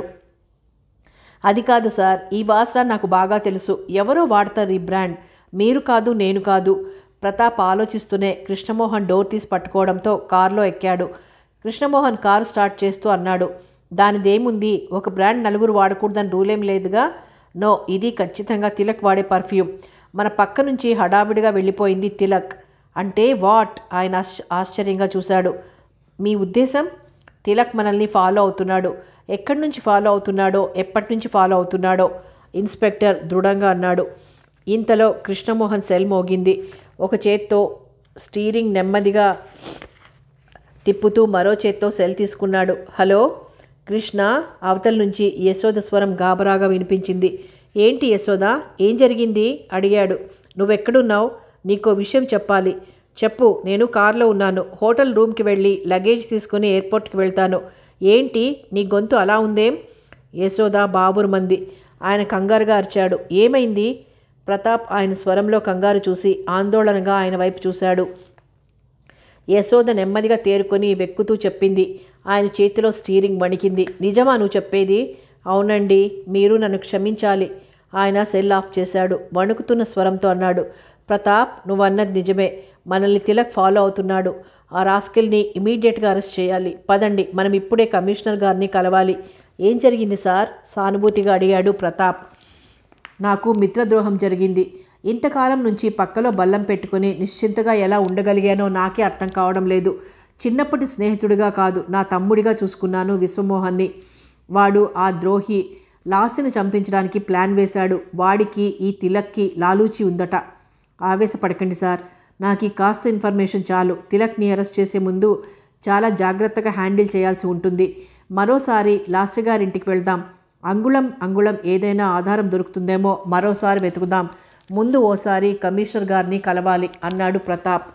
A: అది కాదు సార్ ఈ వాసన నాకు బాగా తెలుసు ఎవరో వాడతారు ఈ బ్రాండ్ మీరు కాదు నేను కాదు ప్రతాప్ ఆలోచిస్తూనే కృష్ణమోహన్ డోర్ తీసి పట్టుకోవడంతో కారులో ఎక్కాడు కృష్ణమోహన్ కారు స్టార్ట్ చేస్తూ అన్నాడు దానిదేముంది ఒక బ్రాండ్ నలుగురు వాడకూడదని రూలేం లేదుగా నో ఇది ఖచ్చితంగా తిలక్ వాడే పర్ఫ్యూమ్ మన పక్క నుంచి హడావిడిగా వెళ్ళిపోయింది తిలక్ అంటే వాట్ ఆయన ఆశ్చ- ఆశ్చర్యంగా చూశాడు మీ ఉద్దేశం తిలక్ మనల్ని ఫాలో అవుతున్నాడు ఎక్కడి నుంచి ఫాలో అవుతున్నాడో ఎప్పటి నుంచి ఫాలో అవుతున్నాడో ఇన్స్పెక్టర్ దృఢంగా అన్నాడు ఇంతలో కృష్ణమోహన్ సెల్ మోగింది ఒక చేత్తో స్టీరింగ్ నెమ్మదిగా తిప్పుతూ మరో చేత్తో సెల్ తీసుకున్నాడు హలో కృష్ణ అవతల నుంచి యశోద స్వరం గాబరాగా వినిపించింది ఏంటి యశోద ఏం జరిగింది అడిగాడు నువ్వెక్కడున్నావు నీకో విషయం చెప్పాలి చెప్పు నేను కారులో ఉన్నాను హోటల్ రూమ్కి వెళ్ళి లగేజ్ తీసుకుని ఎయిర్పోర్ట్కి వెళ్తాను ఏంటి నీ గొంతు అలా ఉందేం యశోద బాబురుమంది ఆయన కంగారుగా అరిచాడు ఏమైంది ప్రతాప్ ఆయన స్వరంలో కంగారు చూసి ఆందోళనగా ఆయన వైపు చూశాడు యశోద నెమ్మదిగా తేరుకొని వెక్కుతూ చెప్పింది ఆయన చేతిలో స్టీరింగ్ వణికింది నిజమా నువ్వు చెప్పేది అవునండి మీరు నన్ను క్షమించాలి ఆయన సెల్ ఆఫ్ చేశాడు వణుకుతున్న స్వరంతో అన్నాడు ప్రతాప్ నువ్వు అన్నది నిజమే మనల్ని తిలక్ ఫాలో అవుతున్నాడు ఆ రాస్కిల్ని ఇమీడియట్గా అరెస్ట్ చేయాలి పదండి మనం ఇప్పుడే కమిషనర్ గారిని కలవాలి ఏం జరిగింది సార్ సానుభూతిగా అడిగాడు ప్రతాప్ నాకు మిత్రద్రోహం జరిగింది ఇంతకాలం నుంచి పక్కలో బల్లం పెట్టుకుని నిశ్చింతగా ఎలా ఉండగలిగానో నాకే అర్థం కావడం లేదు చిన్నప్పటి స్నేహితుడిగా కాదు నా తమ్ముడిగా చూసుకున్నాను విశ్వమోహన్ని వాడు ఆ ద్రోహి లాస్యను చంపించడానికి ప్లాన్ వేశాడు వాడికి ఈ తిలక్కి లాలూచి ఉందట ఆవేశపడకండి సార్ నాకు ఈ కాస్త ఇన్ఫర్మేషన్ చాలు తిలక్ని అరెస్ట్ చేసే ముందు చాలా జాగ్రత్తగా హ్యాండిల్ చేయాల్సి ఉంటుంది మరోసారి లాస్య గారింటికి వెళ్దాం అంగుళం అంగుళం ఏదైనా ఆధారం దొరుకుతుందేమో మరోసారి వెతుకుదాం ముందు ఓసారి కమిషనర్ గారిని కలవాలి అన్నాడు ప్రతాప్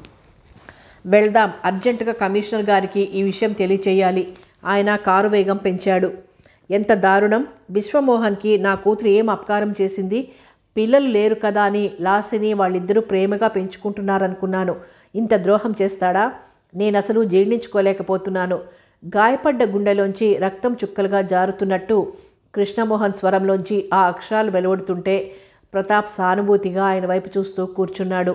A: వెళ్దాం అర్జెంటుగా కమిషనర్ గారికి ఈ విషయం తెలియచేయాలి ఆయన కారు వేగం పెంచాడు ఎంత దారుణం విశ్వమోహన్కి నా కూతురు ఏం అపకారం చేసింది పిల్లలు లేరు కదా అని లాసిని వాళ్ళిద్దరూ ప్రేమగా పెంచుకుంటున్నారనుకున్నాను ఇంత ద్రోహం చేస్తాడా నేను అసలు జీర్ణించుకోలేకపోతున్నాను గాయపడ్డ గుండెలోంచి రక్తం చుక్కలుగా జారుతున్నట్టు కృష్ణమోహన్ స్వరంలోంచి ఆ అక్షరాలు వెలువడుతుంటే ప్రతాప్ సానుభూతిగా ఆయన వైపు చూస్తూ కూర్చున్నాడు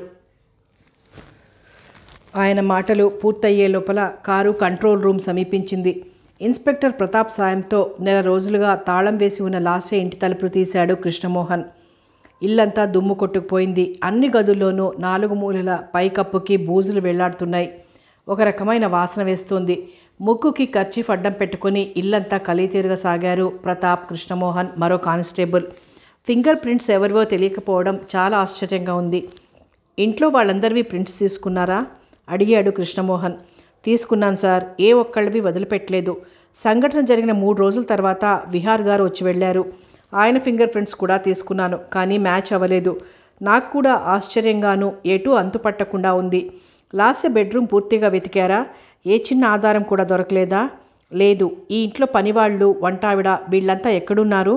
A: ఆయన మాటలు పూర్తయ్యే లోపల కారు కంట్రోల్ రూమ్ సమీపించింది ఇన్స్పెక్టర్ ప్రతాప్ సాయంతో నెల రోజులుగా తాళం వేసి ఉన్న లాసే ఇంటి తలుపులు తీశాడు కృష్ణమోహన్ ఇల్లంతా దుమ్ము కొట్టుకుపోయింది అన్ని గదుల్లోనూ నాలుగు మూలల పైకప్పుకి బూజులు వెళ్లాడుతున్నాయి ఒక రకమైన వాసన వేస్తోంది ముక్కుకి కర్చీఫ్ అడ్డం పెట్టుకుని ఇల్లంతా కలితీరుగా సాగారు ప్రతాప్ కృష్ణమోహన్ మరో కానిస్టేబుల్ ఫింగర్ ప్రింట్స్ ఎవరివో తెలియకపోవడం చాలా ఆశ్చర్యంగా ఉంది ఇంట్లో వాళ్ళందరివి ప్రింట్స్ తీసుకున్నారా అడిగాడు కృష్ణమోహన్ తీసుకున్నాను సార్ ఏ ఒక్కళ్ళవి వదిలిపెట్టలేదు సంఘటన జరిగిన మూడు రోజుల తర్వాత విహార్ గారు వచ్చి వెళ్ళారు ఆయన ఫింగర్ ప్రింట్స్ కూడా తీసుకున్నాను కానీ మ్యాచ్ అవ్వలేదు నాకు కూడా ఆశ్చర్యంగాను ఎటూ అంతుపట్టకుండా ఉంది లాస్య బెడ్రూమ్ పూర్తిగా వెతికారా ఏ చిన్న ఆధారం కూడా దొరకలేదా లేదు ఈ ఇంట్లో పనివాళ్ళు వంటావిడ వీళ్ళంతా ఎక్కడున్నారు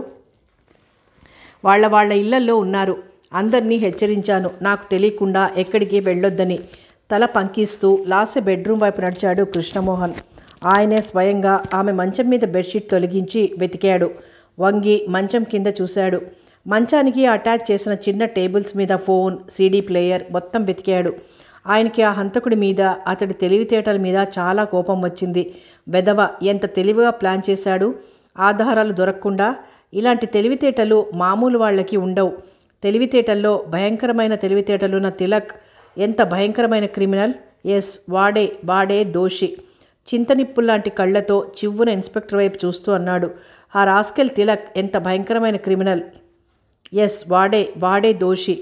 A: వాళ్ళ వాళ్ళ ఇళ్లల్లో ఉన్నారు అందరినీ హెచ్చరించాను నాకు తెలియకుండా ఎక్కడికి వెళ్ళొద్దని తల పంకిస్తూ లాస్య బెడ్రూమ్ వైపు నడిచాడు కృష్ణమోహన్ ఆయనే స్వయంగా ఆమె మంచం మీద బెడ్షీట్ తొలగించి వెతికాడు వంగి మంచం కింద చూశాడు మంచానికి అటాచ్ చేసిన చిన్న టేబుల్స్ మీద ఫోన్ సీడీ ప్లేయర్ మొత్తం వెతికాడు ఆయనకి ఆ హంతకుడి మీద అతడి తెలివితేటల మీద చాలా కోపం వచ్చింది వెదవ ఎంత తెలివిగా ప్లాన్ చేశాడు ఆధారాలు దొరకకుండా ఇలాంటి తెలివితేటలు మామూలు వాళ్ళకి ఉండవు తెలివితేటల్లో భయంకరమైన తెలివితేటలున్న తిలక్ ఎంత భయంకరమైన క్రిమినల్ ఎస్ వాడే వాడే దోషి చింతనిప్పుల్లాంటి కళ్ళతో చివ్వున ఇన్స్పెక్టర్ వైపు చూస్తూ అన్నాడు ఆ రాస్కెల్ తిలక్ ఎంత భయంకరమైన క్రిమినల్ ఎస్ వాడే వాడే దోషి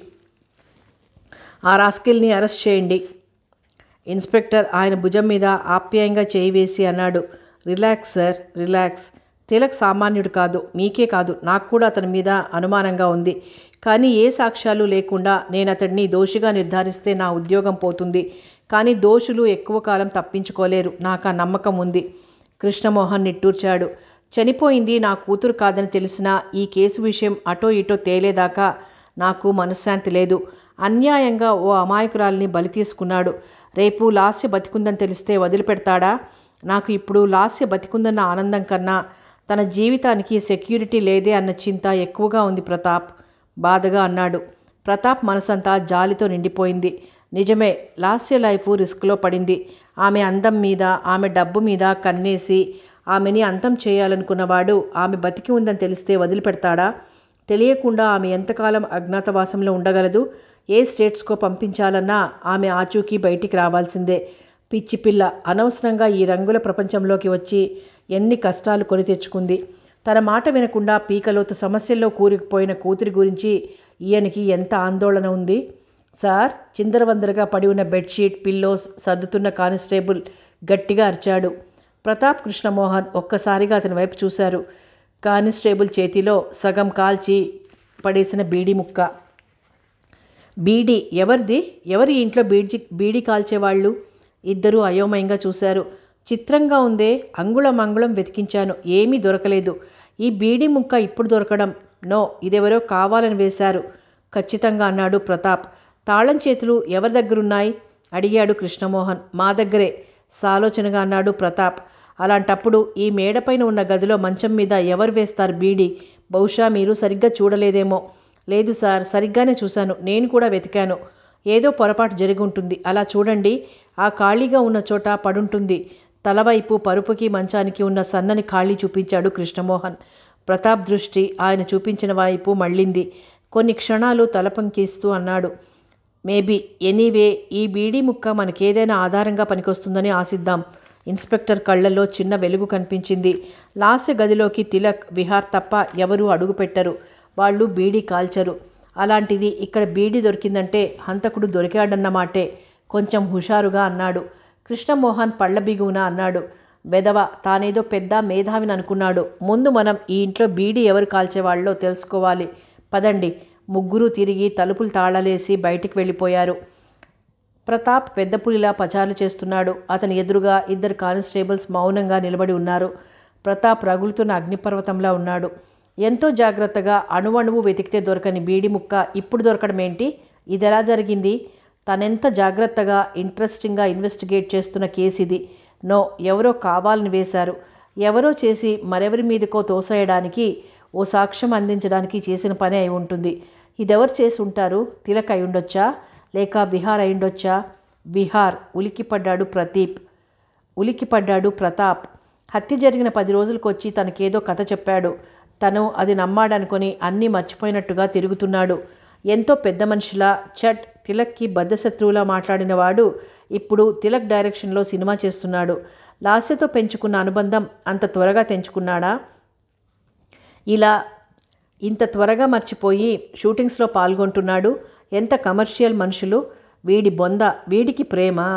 A: ఆ రాస్కెల్ని అరెస్ట్ చేయండి ఇన్స్పెక్టర్ ఆయన భుజం మీద ఆప్యాయంగా చేయి వేసి అన్నాడు రిలాక్స్ సార్ రిలాక్స్ తిలక్ సామాన్యుడు కాదు మీకే కాదు నాకు కూడా అతని మీద అనుమానంగా ఉంది కానీ ఏ సాక్ష్యాలు లేకుండా నేను అతడిని దోషిగా నిర్ధారిస్తే నా ఉద్యోగం పోతుంది కానీ దోషులు ఎక్కువ కాలం తప్పించుకోలేరు నాకు ఆ నమ్మకం ఉంది కృష్ణమోహన్ నిట్టూర్చాడు చనిపోయింది నా కూతురు కాదని తెలిసినా ఈ కేసు విషయం అటో ఇటో తేలేదాకా నాకు మనశ్శాంతి లేదు అన్యాయంగా ఓ అమాయకురాల్ని బలి తీసుకున్నాడు రేపు లాస్య బతికుందని తెలిస్తే వదిలిపెడతాడా నాకు ఇప్పుడు లాస్య బతికుందన్న ఆనందం కన్నా తన జీవితానికి సెక్యూరిటీ లేదే అన్న చింత ఎక్కువగా ఉంది ప్రతాప్ బాధగా అన్నాడు ప్రతాప్ మనసంతా జాలితో నిండిపోయింది నిజమే లాస్య లైఫ్ రిస్క్లో పడింది ఆమె అందం మీద ఆమె డబ్బు మీద కన్నేసి ఆమెని అంతం చేయాలనుకున్నవాడు ఆమె బతికి ఉందని తెలిస్తే వదిలిపెడతాడా తెలియకుండా ఆమె ఎంతకాలం అజ్ఞాతవాసంలో ఉండగలదు ఏ స్టేట్స్కో పంపించాలన్నా ఆమె ఆచూకీ బయటికి రావాల్సిందే పిచ్చి పిల్ల అనవసరంగా ఈ రంగుల ప్రపంచంలోకి వచ్చి ఎన్ని కష్టాలు కొని తెచ్చుకుంది తన మాట వినకుండా పీకలోతు సమస్యల్లో కూరుకుపోయిన కూతురి గురించి ఈయనకి ఎంత ఆందోళన ఉంది సార్ చిందరవందరగా పడి ఉన్న బెడ్షీట్ పిల్లోస్ సర్దుతున్న కానిస్టేబుల్ గట్టిగా అరిచాడు ప్రతాప్ కృష్ణమోహన్ ఒక్కసారిగా అతని వైపు చూశారు కానిస్టేబుల్ చేతిలో సగం కాల్చి పడేసిన బీడీ ముక్క బీడీ ఎవరిది ఎవరి ఇంట్లో బీడి బీడీ కాల్చేవాళ్ళు ఇద్దరూ అయోమయంగా చూశారు చిత్రంగా ఉందే అంగుళం అంగుళం వెతికించాను ఏమీ దొరకలేదు ఈ బీడీ ముక్క ఇప్పుడు దొరకడం నో ఇదెవరో కావాలని వేశారు ఖచ్చితంగా అన్నాడు ప్రతాప్ తాళం చేతులు ఎవరి దగ్గరున్నాయి అడిగాడు కృష్ణమోహన్ మా దగ్గరే సాలోచనగా అన్నాడు ప్రతాప్ అలాంటప్పుడు ఈ మేడపైన ఉన్న గదిలో మంచం మీద ఎవరు వేస్తారు బీడీ బహుశా మీరు సరిగ్గా చూడలేదేమో లేదు సార్ సరిగ్గానే చూశాను నేను కూడా వెతికాను ఏదో పొరపాటు జరిగి ఉంటుంది అలా చూడండి ఆ ఖాళీగా ఉన్న చోట పడుంటుంది తలవైపు పరుపుకి మంచానికి ఉన్న సన్నని ఖాళీ చూపించాడు కృష్ణమోహన్ ప్రతాప్ దృష్టి ఆయన చూపించిన వైపు మళ్ళింది కొన్ని క్షణాలు తలపంకిస్తూ అన్నాడు మేబీ ఎనీవే ఈ బీడీ ముక్క మనకేదైనా ఆధారంగా పనికొస్తుందని ఆశిద్దాం ఇన్స్పెక్టర్ కళ్ళల్లో చిన్న వెలుగు కనిపించింది లాస్య గదిలోకి తిలక్ విహార్ తప్ప ఎవరూ అడుగుపెట్టరు వాళ్ళు బీడీ కాల్చరు అలాంటిది ఇక్కడ బీడీ దొరికిందంటే హంతకుడు దొరికాడన్నమాటే కొంచెం హుషారుగా అన్నాడు కృష్ణమోహన్ పళ్ళ బిగువున అన్నాడు వెదవ తానేదో పెద్ద మేధావిని అనుకున్నాడు ముందు మనం ఈ ఇంట్లో బీడీ ఎవరు కాల్చేవాళ్ళో తెలుసుకోవాలి పదండి ముగ్గురు తిరిగి తలుపులు తాళాలేసి బయటికి వెళ్ళిపోయారు ప్రతాప్ పెద్ద పులిలా పచారులు చేస్తున్నాడు అతని ఎదురుగా ఇద్దరు కానిస్టేబుల్స్ మౌనంగా నిలబడి ఉన్నారు ప్రతాప్ రగులుతున్న అగ్నిపర్వతంలా ఉన్నాడు ఎంతో జాగ్రత్తగా అణువణువు వెతికితే దొరకని బీడి ముక్క ఇప్పుడు దొరకడం ఏంటి ఇది ఎలా జరిగింది తనెంత జాగ్రత్తగా ఇంట్రెస్టింగ్గా ఇన్వెస్టిగేట్ చేస్తున్న కేసు ఇది నో ఎవరో కావాలని వేశారు ఎవరో చేసి మరెవరి మీదకో తోసేయడానికి ఓ సాక్ష్యం అందించడానికి చేసిన పని అయి ఉంటుంది ఇదెవరు చేసి ఉంటారు తిలక్ అయి ఉండొచ్చా లేక విహార్ అయి ఉండొచ్చా విహార్ ఉలిక్కిపడ్డాడు ప్రదీప్ ఉలిక్కిపడ్డాడు ప్రతాప్ హత్య జరిగిన పది రోజులకు వచ్చి తనకేదో కథ చెప్పాడు తను అది నమ్మాడనుకొని అన్నీ మర్చిపోయినట్టుగా తిరుగుతున్నాడు ఎంతో పెద్ద మనిషిలా చట్ తిలక్కి బద్ధశత్రువులా మాట్లాడిన వాడు ఇప్పుడు తిలక్ డైరెక్షన్లో సినిమా చేస్తున్నాడు లాస్యతో పెంచుకున్న అనుబంధం అంత త్వరగా తెంచుకున్నాడా ఇలా ఇంత త్వరగా మర్చిపోయి షూటింగ్స్లో పాల్గొంటున్నాడు ఎంత కమర్షియల్ మనుషులు వీడి బొంద వీడికి ప్రేమ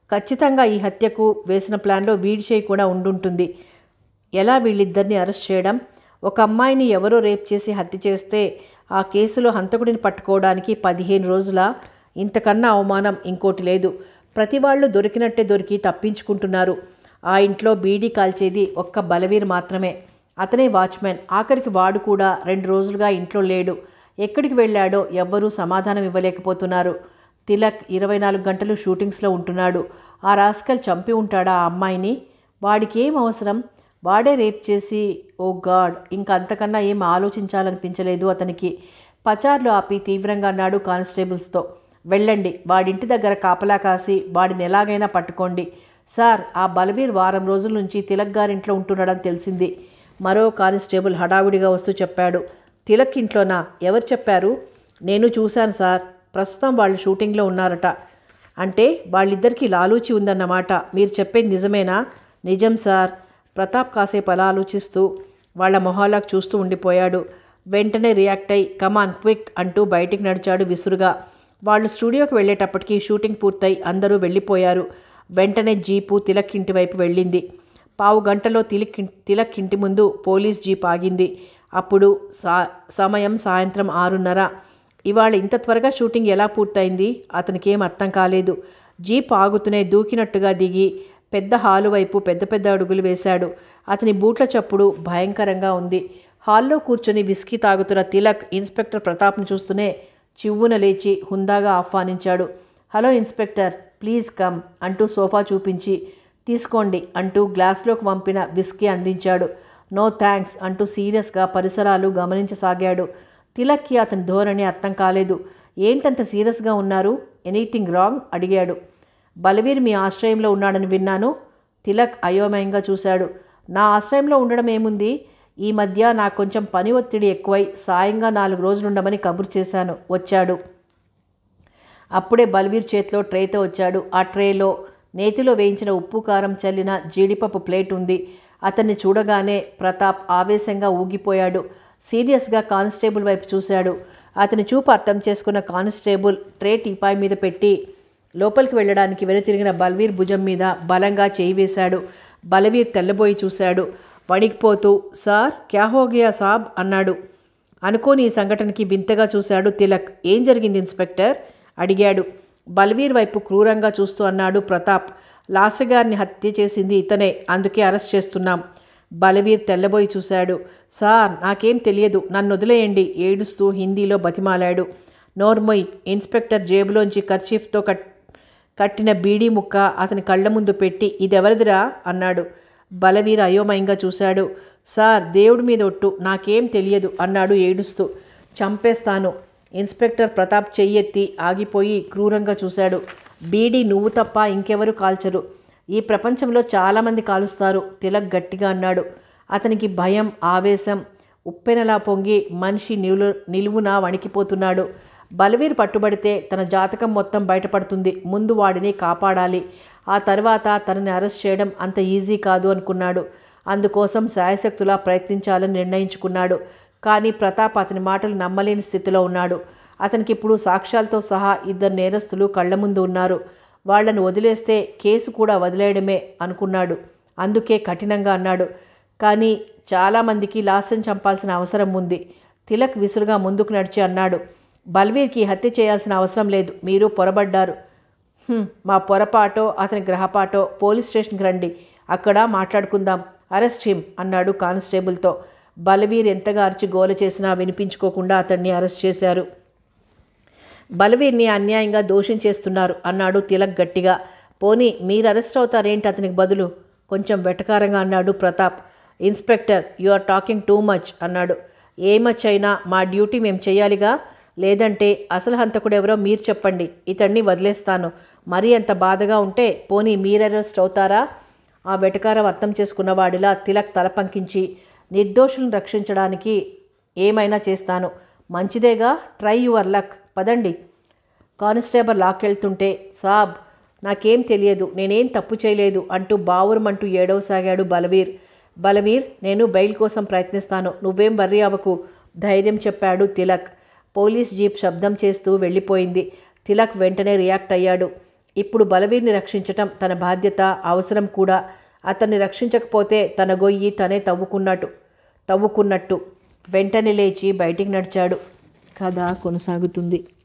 A: ఖచ్చితంగా ఈ హత్యకు వేసిన ప్లాన్లో వీడి చేయి కూడా ఉండుంటుంది ఎలా వీళ్ళిద్దరిని అరెస్ట్ చేయడం ఒక అమ్మాయిని ఎవరో రేప్ చేసి హత్య చేస్తే ఆ కేసులో హంతకుడిని పట్టుకోవడానికి పదిహేను రోజుల ఇంతకన్నా అవమానం ఇంకోటి లేదు ప్రతి వాళ్ళు దొరికినట్టే దొరికి తప్పించుకుంటున్నారు ఆ ఇంట్లో బీడీ కాల్చేది ఒక్క బలవీర్ మాత్రమే అతనే వాచ్మెన్ ఆఖరికి వాడు కూడా రెండు రోజులుగా ఇంట్లో లేడు ఎక్కడికి వెళ్ళాడో ఎవ్వరూ సమాధానం ఇవ్వలేకపోతున్నారు తిలక్ ఇరవై నాలుగు గంటలు షూటింగ్స్లో ఉంటున్నాడు ఆ రాస్కల్ చంపి ఉంటాడా ఆ అమ్మాయిని వాడికి ఏం అవసరం వాడే రేప్ చేసి ఓ గాడ్ ఇంక అంతకన్నా ఏం ఆలోచించాలనిపించలేదు అతనికి పచార్లు ఆపి తీవ్రంగా అన్నాడు కానిస్టేబుల్స్తో వెళ్ళండి వాడింటి దగ్గర కాపలా కాసి వాడిని ఎలాగైనా పట్టుకోండి సార్ ఆ బలవీర్ వారం రోజుల నుంచి తిలక్ గారింట్లో ఉంటున్నాడని తెలిసింది మరో కానిస్టేబుల్ హడావిడిగా వస్తూ చెప్పాడు తిలక్ ఇంట్లోనా ఎవరు చెప్పారు నేను చూశాను సార్ ప్రస్తుతం వాళ్ళు షూటింగ్లో ఉన్నారట అంటే వాళ్ళిద్దరికీ లాలూచి ఉందన్నమాట మీరు చెప్పేది నిజమేనా నిజం సార్ ప్రతాప్ కాసేపు అలా ఆలోచిస్తూ వాళ్ళ మొహాలకు చూస్తూ ఉండిపోయాడు వెంటనే రియాక్ట్ అయి కమాన్ క్విక్ అంటూ బయటికి నడిచాడు విసురుగా వాళ్ళు స్టూడియోకి వెళ్ళేటప్పటికి షూటింగ్ పూర్తయి అందరూ వెళ్ళిపోయారు వెంటనే జీపు తిలక్ ఇంటి వైపు వెళ్ళింది పావు గంటలో తిలక్ ఇన్- తిలక్ ఇంటి ముందు పోలీస్ జీప్ ఆగింది అప్పుడు సా సమయం సాయంత్రం ఆరున్నర ఇవాళ ఇంత త్వరగా షూటింగ్ ఎలా పూర్తయింది అతనికి ఏం అర్థం కాలేదు జీప్ ఆగుతూనే దూకినట్టుగా దిగి పెద్ద హాలు వైపు పెద్ద పెద్ద అడుగులు వేశాడు అతని బూట్ల చప్పుడు భయంకరంగా ఉంది హాల్లో కూర్చొని విస్కీ తాగుతున్న తిలక్ ఇన్స్పెక్టర్ ప్రతాప్ను చూస్తూనే చివ్వున లేచి హుందాగా ఆహ్వానించాడు హలో ఇన్స్పెక్టర్ ప్లీజ్ కమ్ అంటూ సోఫా చూపించి తీసుకోండి అంటూ గ్లాస్లోకి పంపిన విస్కీ అందించాడు నో థ్యాంక్స్ అంటూ సీరియస్గా పరిసరాలు గమనించసాగాడు తిలక్కి అతని ధోరణి అర్థం కాలేదు ఏంటంత సీరియస్గా ఉన్నారు ఎనీథింగ్ రాంగ్ అడిగాడు బలవీర్ మీ ఆశ్రయంలో ఉన్నాడని విన్నాను తిలక్ అయోమయంగా చూశాడు నా ఆశ్రయంలో ఉండడం ఏముంది ఈ మధ్య నాకు కొంచెం పని ఒత్తిడి ఎక్కువై సాయంగా నాలుగు రోజులుండమని కబురు చేశాను వచ్చాడు అప్పుడే బల్వీర్ చేతిలో ట్రేతో వచ్చాడు ఆ ట్రేలో నేతిలో వేయించిన ఉప్పు కారం చల్లిన జీడిపప్పు ప్లేట్ ఉంది అతన్ని చూడగానే ప్రతాప్ ఆవేశంగా ఊగిపోయాడు సీరియస్గా కానిస్టేబుల్ వైపు చూశాడు అతని చూపు అర్థం చేసుకున్న కానిస్టేబుల్ ట్రే టీపాయ్ మీద పెట్టి లోపలికి వెళ్ళడానికి వెనుతిరిగిన బల్వీర్ భుజం మీద బలంగా చేయి వేశాడు బలవీర్ తెల్లబోయి చూశాడు వణికిపోతూ సార్ క్యా హో గయా సాబ్ అన్నాడు అనుకోని ఈ సంఘటనకి వింతగా చూశాడు తిలక్ ఏం జరిగింది ఇన్స్పెక్టర్ అడిగాడు బల్వీర్ వైపు క్రూరంగా చూస్తూ అన్నాడు ప్రతాప్ లాస్య గారిని హత్య చేసింది ఇతనే అందుకే అరెస్ట్ చేస్తున్నాం బలవీర్ తెల్లబోయి చూశాడు సార్ నాకేం తెలియదు నన్ను వదిలేయండి ఏడుస్తూ హిందీలో బతిమాలాడు నోర్మొయ్ ఇన్స్పెక్టర్ జేబులోంచి కర్చీఫ్తో కట్ కట్టిన బీడీ ముక్క అతని కళ్ళ ముందు పెట్టి ఇదెవరిదిరా అన్నాడు బలవీర్ అయోమయంగా చూశాడు సార్ దేవుడి మీద ఒట్టు నాకేం తెలియదు అన్నాడు ఏడుస్తూ చంపేస్తాను ఇన్స్పెక్టర్ ప్రతాప్ చెయ్యెత్తి ఆగిపోయి క్రూరంగా చూశాడు బీడీ నువ్వు తప్ప ఇంకెవరు కాల్చరు ఈ ప్రపంచంలో చాలామంది కాలుస్తారు తిలక్ గట్టిగా అన్నాడు అతనికి భయం ఆవేశం ఉప్పెనలా పొంగి మనిషి నిలు నిలువున వణికిపోతున్నాడు బలవీర్ పట్టుబడితే తన జాతకం మొత్తం బయటపడుతుంది ముందు వాడిని కాపాడాలి ఆ తర్వాత తనని అరెస్ట్ చేయడం అంత ఈజీ కాదు అనుకున్నాడు అందుకోసం శాయశక్తులా ప్రయత్నించాలని నిర్ణయించుకున్నాడు కానీ ప్రతాప్ అతని మాటలు నమ్మలేని స్థితిలో ఉన్నాడు అతనికి ఇప్పుడు సాక్ష్యాలతో సహా ఇద్దరు నేరస్తులు కళ్ళ ముందు ఉన్నారు వాళ్ళను వదిలేస్తే కేసు కూడా వదిలేయడమే అనుకున్నాడు అందుకే కఠినంగా అన్నాడు కానీ చాలామందికి లాస్యం చంపాల్సిన అవసరం ఉంది తిలక్ విసురుగా ముందుకు నడిచి అన్నాడు బల్వీర్కి హత్య చేయాల్సిన అవసరం లేదు మీరు పొరబడ్డారు "హ్మ్, మా పొరపాటో అతని గ్రహపాటో పోలీస్ స్టేషన్కి రండి అక్కడ మాట్లాడుకుందాం అరెస్ట్ హిమ్ అన్నాడు కానిస్టేబుల్తో బలవీర్ ఎంతగా అరిచి గోల చేసినా వినిపించుకోకుండా అతన్ని అరెస్ట్ చేశారు బలవీర్ని అన్యాయంగా దోషం చేస్తున్నారు అన్నాడు తిలక్ గట్టిగా పోనీ మీరు అరెస్ట్ అవుతారేంటి అతనికి బదులు కొంచెం వెటకారంగా అన్నాడు Pratap inspector you are talking too much అన్నాడు ఏ మచ్ అయినా మా డ్యూటీ మేము చేయాలిగా లేదంటే అసలు హంతకుడు ఎవరో మీరు చెప్పండి ఇతన్ని వదిలేస్తాను మరీ అంత బాధగా ఉంటే పోనీ మీరు అరెస్ట్ అవుతారా ఆ వెటకారం అర్థం చేసుకున్న వాడిలా తిలక్ తల పంకించి నిర్దోషులను రక్షించడానికి ఏమైనా చేస్తాను మంచిదేగా ట్రై యువర్ లక్ పదండి కానిస్టేబుల్ లాక్కెళ్తుంటే సాబ్ నాకేం తెలియదు నేనేం తప్పు చేయలేదు అంటూ బావురమంటూ ఏడవసాగాడు బలవీర్ బలవీర్ నేను బెయిల్ కోసం ప్రయత్నిస్తాను నువ్వేం వర్రీ అవ్వకు ధైర్యం చెప్పాడు తిలక్ పోలీస్ జీప్ శబ్దం చేస్తూ వెళ్ళిపోయింది తిలక్ వెంటనే రియాక్ట్ అయ్యాడు ఇప్పుడు బలవీర్ని రక్షించటం తన బాధ్యత అవసరం కూడా అతన్ని రక్షించకపోతే తన గొయ్యి తనే తవ్వుకున్నట్టు తవ్వుకున్నట్టు వెంటనే లేచి బయటికి నడిచాడు కథ కొనసాగుతుంది